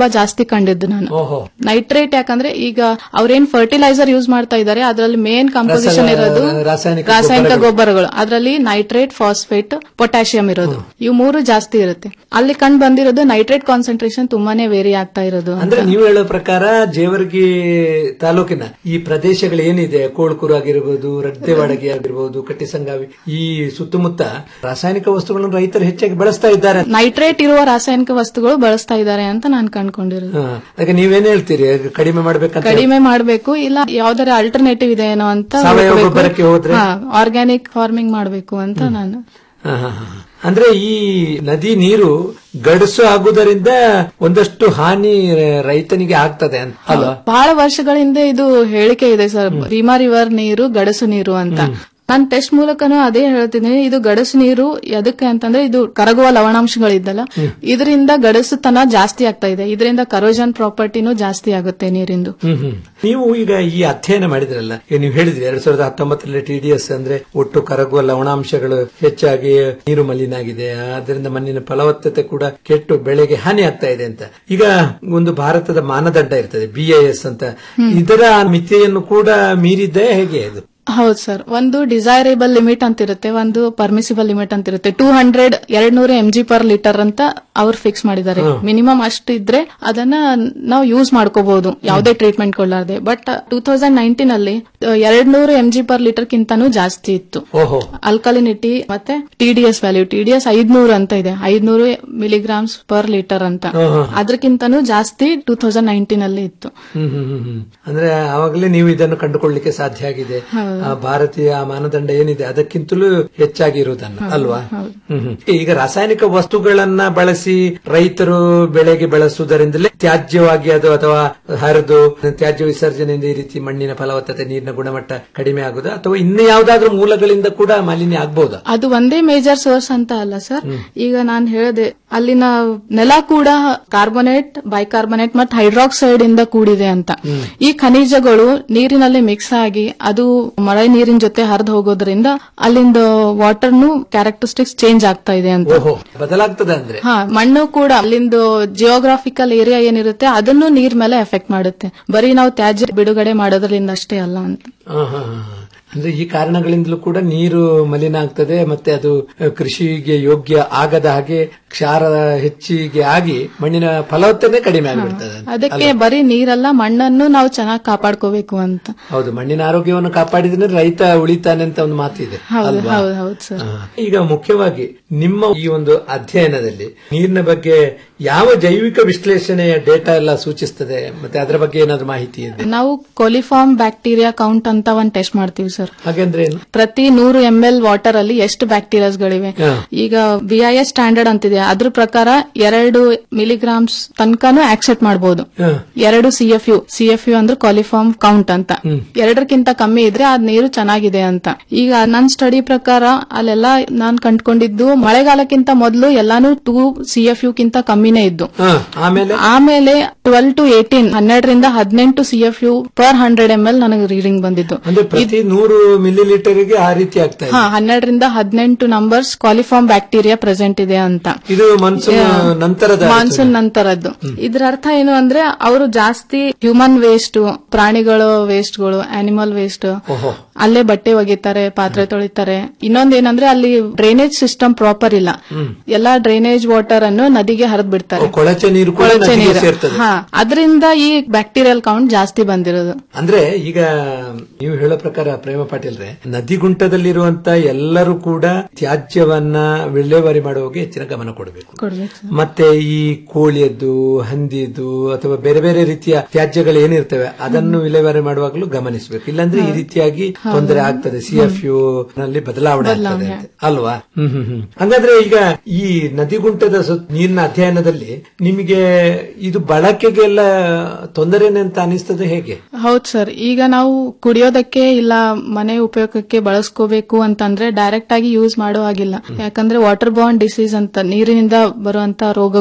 ತುಂಬಾ ಜಾಸ್ತಿ ಕಂಡಿದ್ದು ನಾನು ಓಹೋ ನೈಟ್ರೇಟ್ ಯಾಕಂದ್ರೆ ಈಗ ಅವ್ರೇನ್ ಫರ್ಟಿಲೈಸರ್ ಯೂಸ್ ಮಾಡ್ತಾ ಇದ್ದಾರೆ ಅದರಲ್ಲಿ ಮೇನ್ ಕಂಪೋಸಿಷನ್ ರಸ- ಇರೋದು ರಾಸಾಯನಿಕ ರಾಸಾಯನಿಕ ಗೊಬ್ಬರಗಳು. ಗೊಬ್ಬರಗಳು ಅದರಲ್ಲಿ ನೈಟ್ರೇಟ್ ಫಾಸ್ಫೇಟ್ ಪೊಟ್ಯಾಷಿಯಂ ಇರೋದು ಇವು ಮೂರು ಜಾಸ್ತಿ ಇರುತ್ತೆ ಅಲ್ಲಿ ಕಂಡು ಬಂದಿರೋದು ನೈಟ್ರೇಟ್ ಕಾನ್ಸಂಟ್ರೇಷನ್ ತುಂಬಾನೇ ವೇರಿ ಆಗ್ತಾ ಇರೋದು ಅಂತ. ಅಂದ್ರೆ ನೀವು ಹೇಳೋ ಪ್ರಕಾರ ಜೇವರ್ಗಿ ತಾಲೂಕಿನ ಈ ಪ್ರದೇಶಗಳು ಏನಿದೆ ಕೋಳ್ಕೂರು ಆಗಿರ್ಬೋದು ರಡ್ಡೆವಾಡಗಿ ಆಗಿರ್ಬೋದು ಕಟ್ಟಿಸಂಗಾವಿ ಈ ಸುತ್ತಮುತ್ತ ರಾಸಾಯನಿಕ ವಸ್ತುಗಳನ್ನು ರೈತರು ಹೆಚ್ಚಾಗಿ ಬಳಸ್ತಾ ಇದ್ದಾರೆ ನೈಟ್ರೇಟ್ ಇರುವ ರಾಸಾಯನಿಕ ವಸ್ತುಗಳು ಬಳಸ್ತಾ ಇದ್ದಾರೆ ಅಂತ ನಾನು ಕಂಡ್ಕೊಂಡಿರೋದು ಹಾ. ಅದಕ್ಕೆ ನೀವೇನ್ ಹೇಳ್ತೀರಿ ಕಡಿಮೆ ಮಾಡ್ಬೇಕಂತ ಕಡಿಮೆ ಮಾಡಬೇಕು ಇಲ್ಲ ಯಾವ್ದಾರ ಆಲ್ಟರ್ನೇಟಿವ್ ಇದೆ ಏನೋ ಅಂತ ಸಾವಯವ ಗೊಬ್ಬರಕ್ಕೆ ಹೋದ್ರೆ? ಆರ್ಗ್ಯಾನಿಕ್ ಫಾರ್ಮಿಂಗ್ ಮಾಡಬೇಕು ಅಂತ ನಾನು ಹಾ, ಹಾ, ಹಾ. ಅಂದ್ರೆ ಈ ನದಿ ನೀರು ಗಡಸು ಆಗುವುದರಿಂದ ಒಂದಷ್ಟು ಹಾನಿ ರೈತನಿಗೆ ಆಗ್ತದೆ ಅಂತ ಅಲ್ವಾ ಬಹಳ ವರ್ಷಗಳ ಹಿಂದೆ ಇದು ಹೇಳಿಕೆ ಇದೆ ಸರ್ ಭೀಮಾ ರಿವರ್ ನೀರು ಗಡಸು ನೀರು ಅಂತ ನಾನು ಟೆಸ್ಟ್ ಮೂಲಕನೂ ಅದೇ ಹೇಳ್ತಿದ್ದೀನಿ ಇದು ಗಡಸು ನೀರು ಎದಕ್ಕೆ ಅಂತಂದ್ರೆ ಇದು ಕರಗುವ ಲವಣಾಂಶಗಳಿದ್ದಲ್ಲ ಇದರಿಂದ ಗಡಸುತನ ಜಾಸ್ತಿ ಆಗ್ತಾ ಇದೆ ಇದರಿಂದ ಕರೋಜನ್ ಪ್ರಾಪರ್ಟಿನೂ ಜಾಸ್ತಿ ಆಗುತ್ತೆ ನೀರಿಂದು ಹ್ಮ್ ಹ್ಮ್. ನೀವು ಈಗ ಈ ಅಧ್ಯಯನ ಮಾಡಿದ್ರಲ್ಲ ಈಗ ನೀವು ಹೇಳಿದ್ರಿ ಎರಡ್ ಸಾವಿರದ ಹತ್ತೊಂಬತ್ತರಲ್ಲಿ ಟಿಡಿಎಸ್ ಅಂದ್ರೆ ಒಟ್ಟು ಕರಗುವ ಲವಣಾಂಶಗಳು ಹೆಚ್ಚಾಗಿ ನೀರು ಮಲಿನ ಆಗಿದೆ ಅದರಿಂದ ಮಣ್ಣಿನ ಫಲವತ್ತತೆ ಕೂಡ ಕೆಟ್ಟು ಬೆಳೆಗೆ ಹಾನಿ ಆಗ್ತಾ ಇದೆ ಅಂತ ಈಗ ಒಂದು ಭಾರತದ ಮಾನದಂಡ ಇರ್ತದೆ ಬಿಐಎಸ್ ಅಂತ ಇದರ ಮಿತಿಯನ್ನು ಕೂಡ ಮೀರಿದ್ದೇ ಹೇಗೆ ಅದು ಹೌದು ಸರ್ ಒಂದು ಡಿಸೈರೇಬಲ್ ಲಿಮಿಟ್ ಅಂತ ಇರುತ್ತೆ ಒಂದು ಪರ್ಮಿಸಿಬಲ್ ಲಿಮಿಟ್ ಅಂತ ಇರುತ್ತೆ ಟೂ ಹಂಡ್ರೆಡ್ ಎರಡ್ ನೂರ ಎಂ ಜಿ ಪರ್ ಲೀಟರ್ ಅಂತ ಅವ್ರು ಫಿಕ್ಸ್ ಮಾಡಿದ್ದಾರೆ ಹ್ಮ್. ಮಿನಿಮಮ್ ಅಷ್ಟು ಇದ್ರೆ ಅದನ್ನ ನಾವು ಯೂಸ್ ಮಾಡ್ಕೋಬಹುದು ಯಾವುದೇ ಟ್ರೀಟ್ಮೆಂಟ್ ಕೊಡ್ಲಾರ್ದೆ ಬಟ್ ಟೂ ತೌಸಂಡ್ ನೈನ್ಟೀನ್ ಅಲ್ಲಿ ಎರಡ್ ನೂರ ಎಂ ಜಿ ಪರ್ ಲೀಟರ್ ಕಿಂತಾನೂ ಜಾಸ್ತಿ ಇತ್ತು ಓಹೋ ಅಲ್ಕಲಿನಿಟಿ ಮತ್ತೆ ಟಿಡಿಎಸ್ ವ್ಯಾಲ್ಯೂ ಟಿಡಿಎಸ್ ಐದ್ನೂರು ಅಂತ ಇದೆ ಐದ್ನೂರು ಮಿಲಿಗ್ರಾಮ್ಸ್ ಪರ್ ಲೀಟರ್ ಅಂತ ಹ್ಮ್, ಹ್ಮ್. ಅದಕ್ಕಿಂತನೂ ಜಾಸ್ತಿ ಟೂ ತೌಸಂಡ್ ನೈನ್ಟೀನ್ ಅಲ್ಲಿ ಇತ್ತು ಹ್ಮ್ ಹ್ಮ್ ಹ್ಮ್ ಹ್ಮ್. ಅಂದ್ರೆ ಆವಾಗಲೇ ನೀವು ಇದನ್ನು ಕಂಡುಕೊಳ್ಳಿಕ್ಕೆ ಸಾಧ್ಯ ಆಗಿದೆ ಹೌದು. ಆ ಭಾರತೀಯ ಮಾನದಂಡ ಏನಿದೆ ಅದಕ್ಕಿಂತಲೂ ಹೆಚ್ಚಾಗಿರುವುದನ್ನ ಅಲ್ವಾ ಹ್ಮ್ ಹ್ಮ್. ಈಗ ರಾಸಾಯನಿಕ ವಸ್ತುಗಳನ್ನ ಬಳಸಿ ರೈತರು ಬೆಳೆಗೆ ಬಳಸುವುದರಿಂದಲೇ ತ್ಯಾಜ್ಯವಾಗಿ ಅದು ಅಥವಾ ಹರಿದು ತ್ಯಾಜ್ಯ ವಿಸರ್ಜನೆಯಿಂದ ಈ ರೀತಿ ಮಣ್ಣಿನ ಫಲವತ್ತತೆ ನೀರಿನ ಗುಣಮಟ್ಟ ಕಡಿಮೆ ಆಗುದಾ ಅಥವಾ ಇನ್ನು ಯಾವ್ದಾದ್ರೂ ಮೂಲಗಳಿಂದ ಕೂಡ ಮಾಲಿನ್ಯ ಆಗ್ಬಹುದಾ ಅದು ಒಂದೇ ಮೇಜರ್ ಸೋರ್ಸ್ ಅಂತ ಅಲ್ಲ ಸರ್ ಈಗ ನಾನು ಹೇಳಿದೆ ಅಲ್ಲಿನ ನೆಲ ಕೂಡ ಕಾರ್ಬೊನೇಟ್ ಬೈಕಾರ್ಬೊನೇಟ್ ಮತ್ತು ಹೈಡ್ರಾಕ್ಸೈಡ್ ಇಂದ ಕೂಡಿದೆ ಅಂತ ಈ ಖನಿಜಗಳು ನೀರಿನಲ್ಲಿ ಮಿಕ್ಸ್ ಆಗಿ ಅದು ಮಳೆ ನೀರಿನ ಜೊತೆ ಹರಿದು ಹೋಗೋದ್ರಿಂದ ಅಲ್ಲಿಂದ ವಾಟರ್ನು ಕ್ಯಾರೆಕ್ಟರಿಸ್ಟಿಕ್ಸ್ ಚೇಂಜ್ ಆಗ್ತಾ ಇದೆ ಅಂತ ಓಹೋ ಬದಲಾಗ್ತದೆ ಅಂದ್ರೆ ಹಾ ಮಣ್ಣು ಕೂಡ ಅಲ್ಲಿಂದು ಜಿಯೋಗ್ರಾಫಿಕಲ್ ಏರಿಯಾ ಏನಿರುತ್ತೆ ಅದನ್ನು ನೀರ್ ಮೇಲೆ ಎಫೆಕ್ಟ್ ಮಾಡುತ್ತೆ ಬರೀ ನಾವು ತ್ಯಾಜ್ಯ ಬಿಡುಗಡೆ ಮಾಡೋದ್ರಿಂದ ಅಷ್ಟೇ ಅಲ್ಲ ಅಂತ ಆ, ಹಾ, ಹಾ. ಅಂದ್ರೆ ಈ ಕಾರಣಗಳಿಂದಲೂ ಕೂಡ ನೀರು ಮಲಿನ ಆಗ್ತದೆ ಮತ್ತೆ ಅದು ಅ, ಕೃಷಿಗೆ ಯೋಗ್ಯ ಆಗದ ಹಾಗೆ ಕ್ಷಾರ ಹೆಚ್ಚಿಗೆ ಆಗಿ ಮಣ್ಣಿನ ಫಲವತ್ತತೆ ಕಡಿಮೆ ಆಗಿಬಿಡ್ತದೆ ಅದಕ್ಕೆ ಬರೀ ನೀರಲ್ಲ ಮಣ್ಣನ್ನು ನಾವು ಚೆನ್ನಾಗಿ ಕಾಪಾಡ್ಕೋಬೇಕು ಅಂತ ಹೌದು ಮಣ್ಣಿನ ಆರೋಗ್ಯವನ್ನು ಕಾಪಾಡಿದ್ರೆ ರೈತ ಉಳಿತಾನೆ ಅಂತ ಒಂದು ಮಾತಿದೆ ಹೌದು ಅಲ್ವಾ ಹೌದು ಹೌದು ಸರ್ ಆ, ಈಗ ಮುಖ್ಯವಾಗಿ ನಿಮ್ಮ ಈ ಒಂದು ಅಧ್ಯಯನದಲ್ಲಿ ನೀರಿನ ಬಗ್ಗೆ ಯಾವ ಜೈವಿಕ ವಿಶ್ಲೇಷಣೆಯ ಡೇಟಾ ಎಲ್ಲ ಸೂಚಿಸ್ತದೆ ಮತ್ತೆ ಅದರ ಬಗ್ಗೆ ಏನಾದ್ರು ಮಾಹಿತಿ ಇದೆ ನಾವು ಕೊಲಿಫಾರ್ಮ್ ಬ್ಯಾಕ್ಟೀರಿಯಾ ಕೌಂಟ್ ಅಂತ ಒಂದ್ ಟೆಸ್ಟ್ ಮಾಡ್ತೀವಿ ಸರ್ ಹಾಗಂದ್ರೆ ಏನು ಪ್ರತಿ ನೂರು ಎಂ ಎಲ್ ವಾಟರ್ ಅಲ್ಲಿ ಎಷ್ಟು ಬ್ಯಾಕ್ಟೀರಿಯಾಸ್ ಗಳಿವೆ ಹಾ. ಈಗ ಬಿಐಎಸ್ ಸ್ಟ್ಯಾಂಡರ್ಡ್ ಅಂತಿದೆ ಅದ್ರ ಪ್ರಕಾರ ಎರಡು ಮಿಲಿಗ್ರಾಮ್ಸ್ ತನಕನೂ ಆಕ್ಸೆಪ್ಟ್ ಮಾಡಬಹುದು ಹಾ. ಎರಡು C F U C F U ಅಂದ್ರೆ ಕ್ವಾಲಿಫಾರ್ಮ್ ಕೌಂಟ್ ಅಂತ ಎರಡಕ್ಕಿಂತ ಕಮ್ಮಿ ಇದ್ರೆ ಅದ್ ನೀರು ಚೆನ್ನಾಗಿದೆ ಅಂತ ಈಗ ನನ್ ಸ್ಟಡಿ ಪ್ರಕಾರ ಅಲ್ಲೆಲ್ಲ ನಾನ್ ಕಂಡ್ಕೊಂಡಿದ್ದು ಮಳೆಗಾಲಕ್ಕಿಂತ ಮೊದಲು ಎಲ್ಲಾನು ಟೂ ಸಿ ಎಫ್ ಯು ಕಿಂತ ಕಮ್ಮಿನೇ ಇದ್ದು ಹಾ, ಆಮೇಲೆ ಆಮೇಲೆ ಟ್ವೆಲ್ ಟು ಏಟೀನ್ ಹನ್ನೆರಡರಿಂದ ಹದಿನೆಂಟು C F U per hundred M L ನನಗೆ ರೀಡಿಂಗ್ ಬಂದಿದ್ದು ಅಂದ್ರೆ ಪ್ರತಿ ನೂರು ಮಿಲಿ ಲೀಟರ್ಗೆ ಆ ರೀತಿ ಆಗ್ತಾ ಇದೆ ಹಾ ಹನ್ನೆರಡರಿಂದ ಹದಿನೆಂಟು ನಂಬರ್ಸ್ ಕ್ವಾಲಿಫಾರ್ಮ್ ಬ್ಯಾಕ್ಟೀರಿಯಾ ಪ್ರೆಸೆಂಟ್ ಇದೆ ಅಂತ ಇದು ಮಾನ್ಸೂನ್ ನಂತರದ ಮಾನ್ಸೂನ್ ನಂತರದ್ದು ಇದ್ರ ಅರ್ಥ ಏನು ಅಂದ್ರೆ ಅವರು ಜಾಸ್ತಿ ಹ್ಯೂಮನ್ ವೇಸ್ಟ್ ಪ್ರಾಣಿಗಳ ವೇಸ್ಟ್ಗಳು ಅನಿಮಲ್ ವೇಸ್ಟ್ ಓಹೋ ಅಲ್ಲೇ ಬಟ್ಟೆ ಒಗಿತಾರೆ ಪಾತ್ರೆ ತೊಳಿತಾರೆ ಇನ್ನೊಂದೇನಂದ್ರೆ ಅಲ್ಲಿ ಡ್ರೈನೇಜ್ ಸಿಸ್ಟಮ್ ಪ್ರಾಪರ್ ಇಲ್ಲ ಎಲ್ಲಾ ಡ್ರೈನೇಜ್ ವಾಟರ್ ಅನ್ನು ನದಿಗೆ ಹರಿದ್ ಬಿಡ್ತಾರೆ ಕೊಳಚೆ ನೀರು ಕೂಡ ಕೊಳಚೆ ನದಿಗೆ ನೀರು ಸೇರ್ತದೆ ಹಾ ಅದರಿಂದ ಈ ಬ್ಯಾಕ್ಟೀರಿಯಲ್ ಕೌಂಟ್ ಜಾಸ್ತಿ ಬಂದಿರೋದು ಅಂದ್ರೆ ಈಗ ನೀವು ಹೇಳೋ ಪ್ರಕಾರ ಪ್ರೇಮ ಪಾಟೀಲ್ರೆ ನದಿಗುಂಟದಲ್ಲಿರುವಂತ ಎಲ್ಲರೂ ಕೂಡ ತ್ಯಾಜ್ಯವನ್ನ ವಿಲೇವಾರಿ ಮಾಡುವಾಗ ಹೆಚ್ಚಿನ ಗಮನ ಕೊಡಬೇಕು ಕೊಡ್ಬೇಕು ಮತ್ತೆ ಈ ಕೋಳಿಯದ್ದು ಹಂದಿದ್ದು ಅಥವಾ ಬೇರೆ ಬೇರೆ ರೀತಿಯ ತ್ಯಾಜ್ಯಗಳು ಏನಿರ್ತವೆ ಅದನ್ನು ವಿಲೇವಾರಿ ಮಾಡುವಾಗಲೂ ಗಮನಿಸಬೇಕು ಇಲ್ಲಾಂದ್ರೆ ಈ ರೀತಿಯಾಗಿ ತೊಂದರೆ ಆಗ್ತದೆ ಸಿ ಎಫ್ ಯು ನಲ್ಲಿ ಬದಲಾವಣೆ ಆಗ್ತದೆ ಅಂತ. ಅಲ್ವಾ ಹ್ಮ್ ಹ್ಮ್ ಹ್ಮ್ ಹಂಗಾದ್ರೆ ಈಗ ಈ ನದಿಗುಂಟದ ಸುತ್ತ- ನೀರಿನ ಅಧ್ಯಯನದಲ್ಲಿ ನಿಮಗೆ ಇದು ಬಳಕೆಗೆಲ್ಲ ತೊಂದರೆನೆ ಅಂತ ಅನಿಸ್ತದೆ ಹೇಗೆ ಹೌದ್ ಸರ್ ಈಗ ನಾವು ಕುಡಿಯೋದಕ್ಕೆ ಇಲ್ಲ ಮನೆ ಉಪಯೋಗಕ್ಕೆ ಬಳಸ್ಕೋಬೇಕು ಅಂತಂದ್ರೆ ಡೈರೆಕ್ಟ್ ಆಗಿ ಯೂಸ್ ಮಾಡೋ ಹಾಗಿಲ್ಲ ಯಾಕಂದ್ರೆ ವಾಟರ್ ಬಾಂಡ್ ಡಿಸೀಸ್ ಅಂತ ನೀರಿನಿಂದ ಬರುವಂತ ರೋಗಗಳು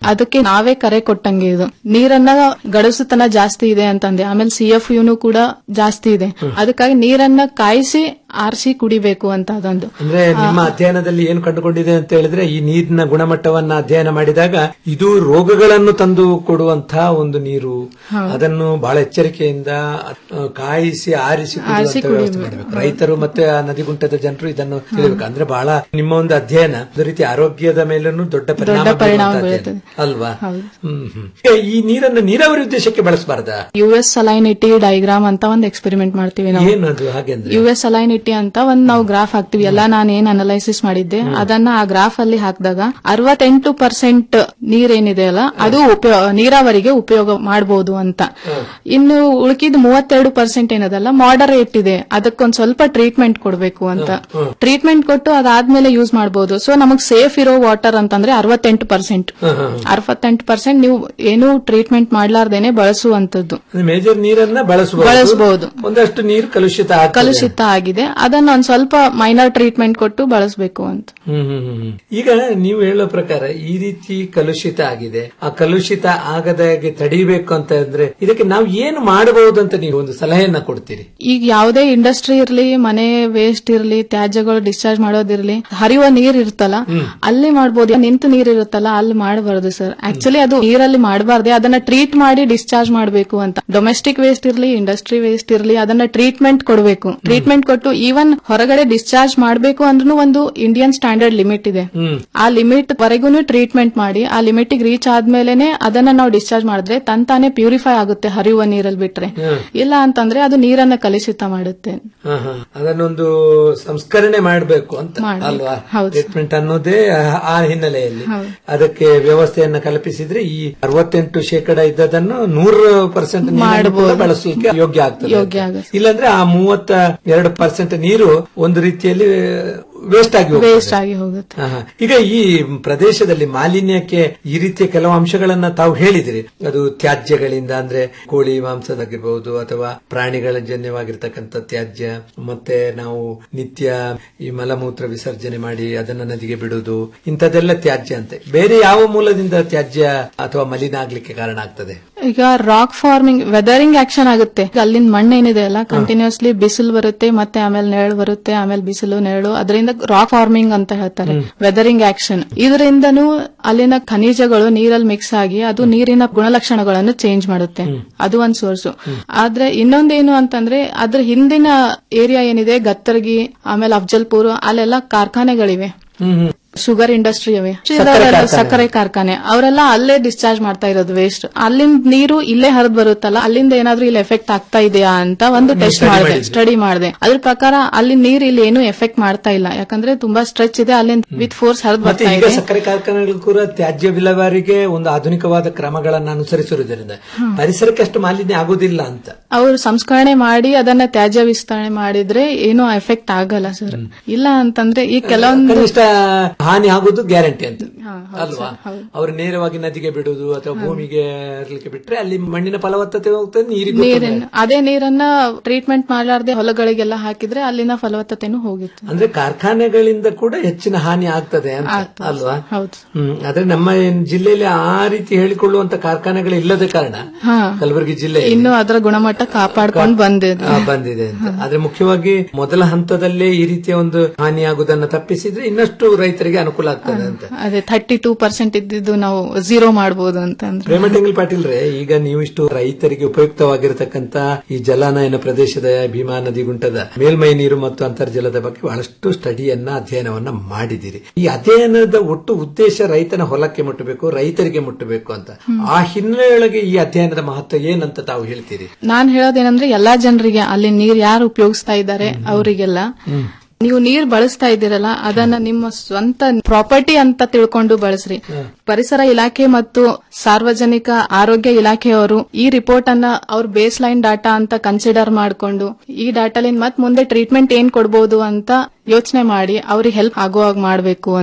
ಅದಕ್ಕೆ ನಾವೇ ಕರೆ ಕೊಟ್ಟಂಗೆ ಇದು ನೀರನ್ನ ಗಡಸುತನ ಜಾಸ್ತಿ ಇದೆ ಅಂತಂದೆ ಆಮೇಲೆ ಸಿ ಎಫ್ ಯುನು ಕೂಡ ಜಾಸ್ತಿ ಇದೆ ಅದಕ್ಕಾಗಿ ನೀರನ್ನ ಕಾಯಿಸಿ ಆರಿಸಿ ಕುಡಿಬೇಕು ಅಂತ ಅದೊಂದು ಅಂದ್ರೆ ನಿಮ್ಮ ಅಧ್ಯಯನದಲ್ಲಿ ಏನು ಕಂಡುಕೊಂಡಿದೆ ಅಂತ ಹೇಳಿದ್ರೆ ಈ ನೀರಿನ ಗುಣಮಟ್ಟವನ್ನ ಅಧ್ಯಯನ ಮಾಡಿದಾಗ ಇದು ರೋಗಗಳನ್ನು ತಂದು ಕೊಡುವಂತಹ ಒಂದು ನೀರು ಅದನ್ನು ಬಹಳ ಎಚ್ಚರಿಕೆಯಿಂದ ಅಹ್, ಕಾಯಿಸಿ ಆರಿಸಿ ಆರಿಸಿ ಕುಡಿಯುವಂತ ವ್ಯವಸ್ಥೆ ಕುಡಿಬೇಕು. ಮಾಡಬೇಕು ರೈತರು ಮತ್ತೆ ಆ ನದಿಗುಂಟದ ಜನರು ಇದನ್ನು ತಿಳಿಬೇಕು ಅಂದ್ರೆ ಬಹಳ ನಿಮ್ಮ ಒಂದು ಅಧ್ಯಯನ ಒಂದು ರೀತಿ ಆರೋಗ್ಯದ ಮೇಲೂ ದೊಡ್ಡ ಪರಿಣಾಮ ದೊಡ್ಡ ಪರಿಣಾಮ ಬೀರುವಂತ ಬೀರುತ್ತದೆ. ಅಧ್ಯಯನ. ಅಲ್ವಾ ಹ್ಮ್ ಹ್ಮ್. ಈಗ ಈ ನೀರನ್ನು ನೀರಾವರಿ ಉದ್ದೇಶಕ್ಕೆ ಬಳಸಬಾರ್ದಾ ಯು ಎಸ್ ಸಲೈನಿಟಿ ಡೈಗ್ರಾಮ್ ಅಂತ ಒಂದು ಎಕ್ಸ್ಪೆರಿಮೆಂಟ್ ಮಾಡ್ತೀವಿ ನಾವು ಏನದು ಹಾಗೆಂದ್ರೆ ಯು ಎಸ್ ಅಲೈನಿಟಿ ಅಂತ ಒಂದ್ ನಾವು ಗ್ರಾಫ್ ಹಾಕ್ತಿವಿ ಎಲ್ಲ ನಾನು ಏನ್ ಅನಲೈಸಿಸ್ ಮಾಡಿದ್ದೆ ಅದನ್ನ ಆ ಗ್ರಾಫ್ ಅಲ್ಲಿ ಹಾಕಿದಾಗ ಅರವತ್ತೆಂಟು ಪರ್ಸೆಂಟ್ ನೀರೇನಿದೆ ಅಲ್ಲ ಅದು ಉಪಯೋಗ ನೀರಾವರಿಗೆ ಉಪಯೋಗ ಮಾಡಬಹುದು ಅಂತ ಇನ್ನು ಉಳಿಕಿದ ಮೂವತ್ತೆರಡು ಪರ್ಸೆಂಟ್ ಏನದಲ್ಲ ಮಾಡರೇಟ್ ಇದೆ ಅದಕ್ಕೊಂದ್ ಸ್ವಲ್ಪ ಟ್ರೀಟ್ಮೆಂಟ್ ಕೊಡಬೇಕು ಅಂತ ಟ್ರೀಟ್ಮೆಂಟ್ ಕೊಟ್ಟು ಅದಾದ್ಮೇಲೆ ಯೂಸ್ ಮಾಡಬಹುದು ಸೊ ನಮಗ್ ಸೇಫ್ ಇರೋ ವಾಟರ್ ಅಂತಂದ್ರೆ ಅರವತ್ತೆಂಟು ಪರ್ಸೆಂಟ್ ಅರವತ್ತೆಂಟು ಪರ್ಸೆಂಟ್ ನೀವು ಏನು ಟ್ರೀಟ್ಮೆಂಟ್ ಮಾಡ್ಲಾರ್ದೇನೆ ಬಳಸುವಂತದ್ದು ಮೇಜರ್ ನೀರನ್ನ ಬಳಸಬಹುದು ಬಳಸಬಹುದು. ಒಂದಷ್ಟು ನೀರು ಕಲುಷಿತ ಆಗ್ತದೆ. ಕಲುಷಿತ ಆಗಿದೆ ಅದನ್ನ ಒಂದ್ ಸ್ವಲ್ಪ ಮೈನರ್ ಟ್ರೀಟ್ಮೆಂಟ್ ಕೊಟ್ಟು ಬಳಸಬೇಕು ಅಂತ ಹ್ಮ್ ಹ್ಮ್ ಹ್ಮ್ ಹ್ಮ್. ಈಗ ನೀವು ಹೇಳೋ ಪ್ರಕಾರ ಈ ರೀತಿ ಕಲುಷಿತ ಆಗಿದೆ ಆ ಕಲುಷಿತ ಆಗದಾಗೆ ತಡಿಬೇಕು ಅಂತ ಅಂದ್ರೆ ಇದಕ್ಕೆ ನಾವು ಏನು ಮಾಡಬಹುದು ಅಂತ ನೀವು ಒಂದು ಸಲಹೆಯನ್ನ ಕೊಡ್ತೀರಿ ಈಗ ಯಾವುದೇ ಇಂಡಸ್ಟ್ರಿ ಇರ್ಲಿ ಮನೆ ವೇಸ್ಟ್ ಇರ್ಲಿ ತ್ಯಾಜ್ಯಗಳು ಡಿಸ್ಚಾರ್ಜ್ ಮಾಡೋದಿರ್ಲಿ ಹರಿಯುವ ನೀರ್ ಇರುತ್ತಲ್ಲ ಅಲ್ಲಿ ಮಾಡ್ಬೋದು ನಿಂತು ನೀರ್ ಇರುತ್ತಲ್ಲ ಅಲ್ಲಿ ಮಾಡಬಾರ್ದು ಸರ್ ಆಕ್ಚುಲಿ ಅದು ನೀರಲ್ಲಿ ಮಾಡಬಾರ್ದೆ ಅದನ್ನ ಟ್ರೀಟ್ ಮಾಡಿ ಡಿಸ್ಚಾರ್ಜ್ ಮಾಡಬೇಕು ಅಂತ ಡೊಮೆಸ್ಟಿಕ್ ವೇಸ್ಟ್ ಇರ್ಲಿ ಇಂಡಸ್ಟ್ರಿ ವೇಸ್ಟ್ ಇರ್ಲಿ ಅದನ್ನ ಟ್ರೀಟ್ಮೆಂಟ್ ಕೊಡಬೇಕು ಟ್ರೀಟ್ಮೆಂಟ್ ಕೊಟ್ಟು ಈವನ್ ಹೊರಗಡೆ ಡಿಸ್ಚಾರ್ಜ್ ಮಾಡಬೇಕು ಅಂದ್ರೂ ಒಂದು ಇಂಡಿಯನ್ ಸ್ಟ್ಯಾಂಡರ್ಡ್ ಲಿಮಿಟ್ ಇದೆ ಆ ಲಿಮಿಟ್ ವರೆಗೂ ಟ್ರೀಟ್ಮೆಂಟ್ ಮಾಡಿ ಆ ಲಿಮಿಟ್ ರೀಚ್ ಆದ್ಮೇಲೆನೆ ಅದನ್ನ ನಾವು ಡಿಸ್ಚಾರ್ಜ್ ಮಾಡಿದ್ರೆ ತಂತಾನೆ ಪ್ಯೂರಿಫೈ ಆಗುತ್ತೆ ಹರಿಯುವ ನೀರಲ್ಲಿ ಬಿಟ್ರೆ ಇಲ್ಲ ಅಂತಂದ್ರೆ ಅದು ನೀರನ್ನ ಕಲುಷಿತ ಮಾಡುತ್ತೆ ಹ, ಹ. ಅದನ್ನೊಂದು ಸಂಸ್ಕರಣೆ ಮಾಡಬೇಕು ಅಂತ ಮಾಡ್ಬೇಕು. ಅಲ್ವಾ ಹೌದು. ಟ್ರೀಟ್ಮೆಂಟ್ ಅನ್ನೋದೇ ಆ- ಆ ಹಿನ್ನೆಲೆಯಲ್ಲಿ ಹೌದು. ಅದಕ್ಕೆ ವ್ಯವಸ್ಥೆಯನ್ನ ಕಲ್ಪಿಸಿದ್ರೆ ಈ ಅರವತ್ತೆಂಟು ಶೇಕಡ ಇದ್ದದನ್ನು ನೂರು ಪರ್ಸೆಂಟ್ ಮಾಡ್ಬೋದು. ಬಳಸಲಿಕ್ಕೆ ಯೋಗ್ಯ ಆಗ್ತದೆ ಯೋಗ್ಯ ಅಂತ. ಆಗುತ್ತೆ. ಇಲ್ಲಾಂದ್ರೆ ಆ ಮೂವತ್ತ ಎರಡು ಪರ್ಸೆಂಟ್ ನೀರು ಒಂದು ರೀತಿಯಲ್ಲಿ ವೇಸ್ಟ್ ಆಗಿ ಹೋಗ್ತದೆ. ವೇಸ್ಟ್ ಆಗಿ ಹೋಗುತ್ತೆ ಆಹಾ. ಈಗ ಈ ಪ್ರದೇಶದಲ್ಲಿ ಮಾಲಿನ್ಯಕ್ಕೆ ಈ ರೀತಿಯ ಕೆಲವು ಅಂಶಗಳನ್ನ ತಾವು ಹೇಳಿದಿರಿ ಅದು ತ್ಯಾಜ್ಯಗಳಿಂದ ಅಂದ್ರೆ ಕೋಳಿ ಮಾಂಸದಾಗಿರ್ಬಹುದು ಅಥವಾ ಪ್ರಾಣಿಗಳ ಜನ್ಯವಾಗಿರ್ತಕ್ಕಂಥ ತ್ಯಾಜ್ಯ ಮತ್ತೆ ನಾವು ನಿತ್ಯ ಈ ಮಲಮೂತ್ರ ವಿಸರ್ಜನೆ ಮಾಡಿ ಅದನ್ನ ನದಿಗೆ ಬಿಡುವುದು ಇಂಥದ್ದೆಲ್ಲ ತ್ಯಾಜ್ಯ ಅಂತೆ ಬೇರೆ ಯಾವ ಮೂಲದಿಂದ ತ್ಯಾಜ್ಯ ಅಥವಾ ಮಲಿನ ಆಗ್ಲಿಕ್ಕೆ ಕಾರಣ ಆಗ್ತದೆ ಈಗ ರಾಕ್ ಫಾರ್ಮಿಂಗ್ ವೆದರಿಂಗ್ ಆಕ್ಷನ್ ಆಗುತ್ತೆ ಈಗ ಅಲ್ಲಿನ ಮಣ್ಣು ಏನಿದೆ ಅಲ್ಲ ಕಂಟಿನ್ಯೂಸ್ಲಿ ಬಿಸಿಲು ಬರುತ್ತೆ ಮತ್ತೆ ಆಮೇಲೆ ನೆರಳು ಬರುತ್ತೆ ಆಮೇಲೆ ಬಿಸಿಲು ನೆರಳು ಅದರಿಂದ ರಾಕ್ ಫಾರ್ಮಿಂಗ್ ಅಂತ ಹೇಳ್ತಾರೆ ವೆದರಿಂಗ್ ಆಕ್ಷನ್ ಇದರಿಂದನೂ ಅಲ್ಲಿನ ಖನಿಜಗಳು ನೀರಲ್ಲಿ ಮಿಕ್ಸ್ ಆಗಿ ಅದು ನೀರಿನ ಗುಣಲಕ್ಷಣಗಳನ್ನು ಚೇಂಜ್ ಮಾಡುತ್ತೆ ಅದು ಒಂದ್ ಸೋರ್ಸ್ ಆದ್ರೆ ಇನ್ನೊಂದೇನು ಅಂತಂದ್ರೆ ಅದ್ರ ಹಿಂದಿನ ಏರಿಯಾ ಏನಿದೆ ಗತ್ತರ್ಗಿ ಆಮೇಲೆ ಅಫ್ಜಲ್ಪುರ್ ಅಲ್ಲೆಲ್ಲ ಕಾರ್ಖಾನೆಗಳಿವೆ ಶುಗರ್ ಇಂಡಸ್ಟ್ರಿ ಅವೆ ಸಕ್ಕರೆ ಕಾರ್ಖಾನೆ ಅವರೆಲ್ಲ ಅಲ್ಲೇ ಡಿಸ್ಚಾರ್ಜ್ ಮಾಡ್ತಾ ಇರೋದು ವೇಸ್ಟ್ ಅಲ್ಲಿಂದ ನೀರು ಇಲ್ಲೇ ಹರಿದ್ ಬರುತ್ತಲ್ಲ ಅಲ್ಲಿಂದ ಏನಾದ್ರೂ ಇಲ್ಲಿ ಎಫೆಕ್ಟ್ ಆಗ್ತಾ ಇದೆಯಾ ಅಂತ ಒಂದು ಟೆಸ್ಟ್ ಮಾಡಿದೆ ಸ್ಟಡಿ ಮಾಡಿದೆ ಅದ್ರ ಪ್ರಕಾರ ಅಲ್ಲಿ ನೀರು ಇಲ್ಲಿ ಏನು ಎಫೆಕ್ಟ್ ಮಾಡ್ತಾ ಇಲ್ಲ ಯಾಕಂದ್ರೆ ತುಂಬಾ ಸ್ಟ್ರೆಚ್ ಇದೆ ಅಲ್ಲಿಂದ ವಿತ್ ಫೋರ್ಸ್ ಹರಿದ್ ಮತ್ತೆ ಬರ್ತಾ ಈಗ ಇದೆ ಸಕ್ಕರೆ ಕಾರ್ಖಾನೆಗಳು ಕೂಡ ತ್ಯಾಜ್ಯ ವಿಲೇವಾರಿಗೆ ಒಂದು ಆಧುನಿಕವಾದ ಕ್ರಮಗಳನ್ನು ಅನುಸರಿಸಿರುವುದರಿಂದ ಪರಿಸರಕ್ಕೆ ಅಷ್ಟು ಮಾಲಿನ್ಯ ಆಗುದಿಲ್ಲ ಅಂತ ಅವರು ಸಂಸ್ಕರಣೆ ಮಾಡಿ ಅದನ್ನ ತ್ಯಾಜ್ಯ ವಿಸ್ತರಣೆ ಮಾಡಿದ್ರೆ ಏನು ಎಫೆಕ್ಟ್ ಆಗಲ್ಲ ಸರ್ ಇಲ್ಲ ಅಂತಂದ್ರೆ ಈ ಕೆಲವೊಂದು ಕನಿಷ್ಠ ಹಾನಿ ಆಗುದು ಗ್ಯಾರಂಟಿ ಅಂತ ಅಲ್ವಾ ಅವರು ನೇರವಾಗಿ ನದಿಗೆ ಬಿಡುವುದು ಅಥವಾ ಭೂಮಿಗೆ ಹರ್ಲಿಕ್ಕೆ ಬಿಟ್ರೆ ಅಲ್ಲಿ ಮಣ್ಣಿನ ಫಲವತ್ತತೆ ಹೋಗ್ತದೆ ನೀರಿಗೆ ನೀರನ್ನ ಅದೇ ನೀರನ್ನ ಟ್ರೀಟ್ಮೆಂಟ್ ಮಾಡಲಾರ್ದೆ ಹೊಲಗಳಿಗೆಲ್ಲ ಹಾಕಿದ್ರೆ ಅಲ್ಲಿನ ಫಲವತ್ತತೆನೂ ಹೋಗಿತ್ತು ಅಂದ್ರೆ ಕಾರ್ಖಾನೆಗಳಿಂದ ಕೂಡ ಹೆಚ್ಚಿನ ಹಾನಿ ಆಗ್ತದೆ ಅಂತ ಅಲ್ವಾ ಹೌದು ಹ್ಮ್ ಆದ್ರೆ ನಮ್ಮ ಏನ್ ಜಿಲ್ಲೆಯಲ್ಲಿ ಆ ರೀತಿ ಹೇಳಿಕೊಳ್ಳುವಂತ ಕಾರ್ಖಾನೆಗಳು ಇಲ್ಲದ ಕಾರಣ ಹಾ ಕಲಬುರಗಿ ಜಿಲ್ಲೆ ಇನ್ನು ಅದರ ಗುಣಮಟ್ಟ ಕಾಪಾಡ್ಕೊಂಡು ಬಂದಿದೆ ಆ, ಬಂದಿದೆ ಅಂತ ಆದ್ರೆ ಮುಖ್ಯವಾಗಿ ಮೊದಲ ಹಂತದಲ್ಲೇ ಈ ರೀತಿಯ ಒಂದು ಹಾನಿಯಾಗುವುದನ್ನ ತಪ್ಪಿಸಿದ್ರೆ ಇನ್ನಷ್ಟು ರೈತರಿಗೆ ಅನುಕೂಲ ಆಗ್ತದೆ ಅಂತ ಅದೇ ಥರ್ಟಿ ಟೂ ಪರ್ಸೆಂಟ್ ಇದ್ದಿದ್ದು ನಾವು ಝೀರೋ ಮಾಡಬಹುದು ಅಂತ ಅಂದ್ರೆ ಪ್ರೇಮಟಂಗಲ್ ಪಾಟೀಲ್ ರೇ ಈಗ ನೀವು ಇಷ್ಟು ರೈತರಿಗೆ ಉಪಯುಕ್ತವಾಗಿರತಕ್ಕಂತ ಈ ಜಲಾನಯನ ಪ್ರದೇಶದ ಭೀಮಾ ನದಿ ಗುಂಟದ ಮೇಲ್ಮೈ ನೀರು ಮತ್ತು ಅಂತರ್ಜಲದ ಬಗ್ಗೆ ಬಹಳಷ್ಟು ಸ್ಟಡಿಯನ್ನ ಅಧ್ಯಯನವನ್ನ ಮಾಡಿದಿರಿ ಈ ಅಧ್ಯಯನದ ಒಟ್ಟು ಉದ್ದೇಶ ರೈತನ ಹೊಲಕ್ಕೆ ಮುಟ್ಟಬೇಕು ರೈತರಿಗೆ ಮುಟ್ಟಬೇಕು ಅಂತ ಆ ಹಿನ್ನೆಲೆಯೊಳಗೆ ಈ ಅಧ್ಯಯನದ ಮಹತ್ವ ಏನಂತ ತಾವು ಹೇಳ್ತೀರಿ ನಾನ್ ಹೇಳೋದೇನಂದ್ರೆ ಎಲ್ಲಾ ಜನರಿಗೆ ಅಲ್ಲಿ ನೀರ್ ಯಾರು ಉಪಯೋಗಿಸ್ತಾ ಇದ್ದಾರೆ ಅವರಿಗೆಲ್ಲ ನೀವು ನೀರ್ ಬಳಸ್ತಾ ಇದ್ದೀರಲ್ಲ ಅದನ್ನ ನಿಮ್ಮ ಸ್ವಂತ ಪ್ರಾಪರ್ಟಿ ಅಂತ ತಿಳ್ಕೊಂಡು ಬಳಸ್ರಿ ಪರಿಸರ ಇಲಾಖೆ ಮತ್ತು ಸಾರ್ವಜನಿಕ ಆರೋಗ್ಯ ಇಲಾಖೆಯವರು ಈ ರಿಪೋರ್ಟ್ ಅನ್ನ ಅವ್ರ ಬೇಸ್ ಲೈನ್ ಡಾಟಾ ಅಂತ ಕನ್ಸಿಡರ್ ಮಾಡ್ಕೊಂಡು ಈ ಡಾಟಾಲಿಂದ ಮತ್ ಮುಂದೆ ಟ್ರೀಟ್ಮೆಂಟ್ ಏನ್ ಕೊಡ್ಬೋದು ಅಂತ ಯೋಚನೆ ಮಾಡಿ ಅವ್ರಿಗೆ ಹೆಲ್ಪ್ ಆಗುವಾಗ ಮಾಡ್ಬೇಕು ಅಂತ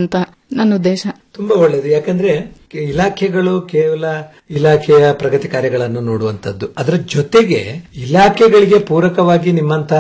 ನನ್ನ ಉದ್ದೇಶ ತುಂಬಾ ಒಳ್ಳೆಯದು ಯಾಕಂದ್ರೆ ಕೆ- ಇಲಾಖೆಗಳು ಕೇವಲ ಇಲಾಖೆಯ ಪ್ರಗತಿ ಕಾರ್ಯಗಳನ್ನು ನೋಡುವಂತದ್ದು ಅದರ ಜೊತೆಗೆ ಇಲಾಖೆಗಳಿಗೆ ಪೂರಕವಾಗಿ ನಿಮ್ಮಂತ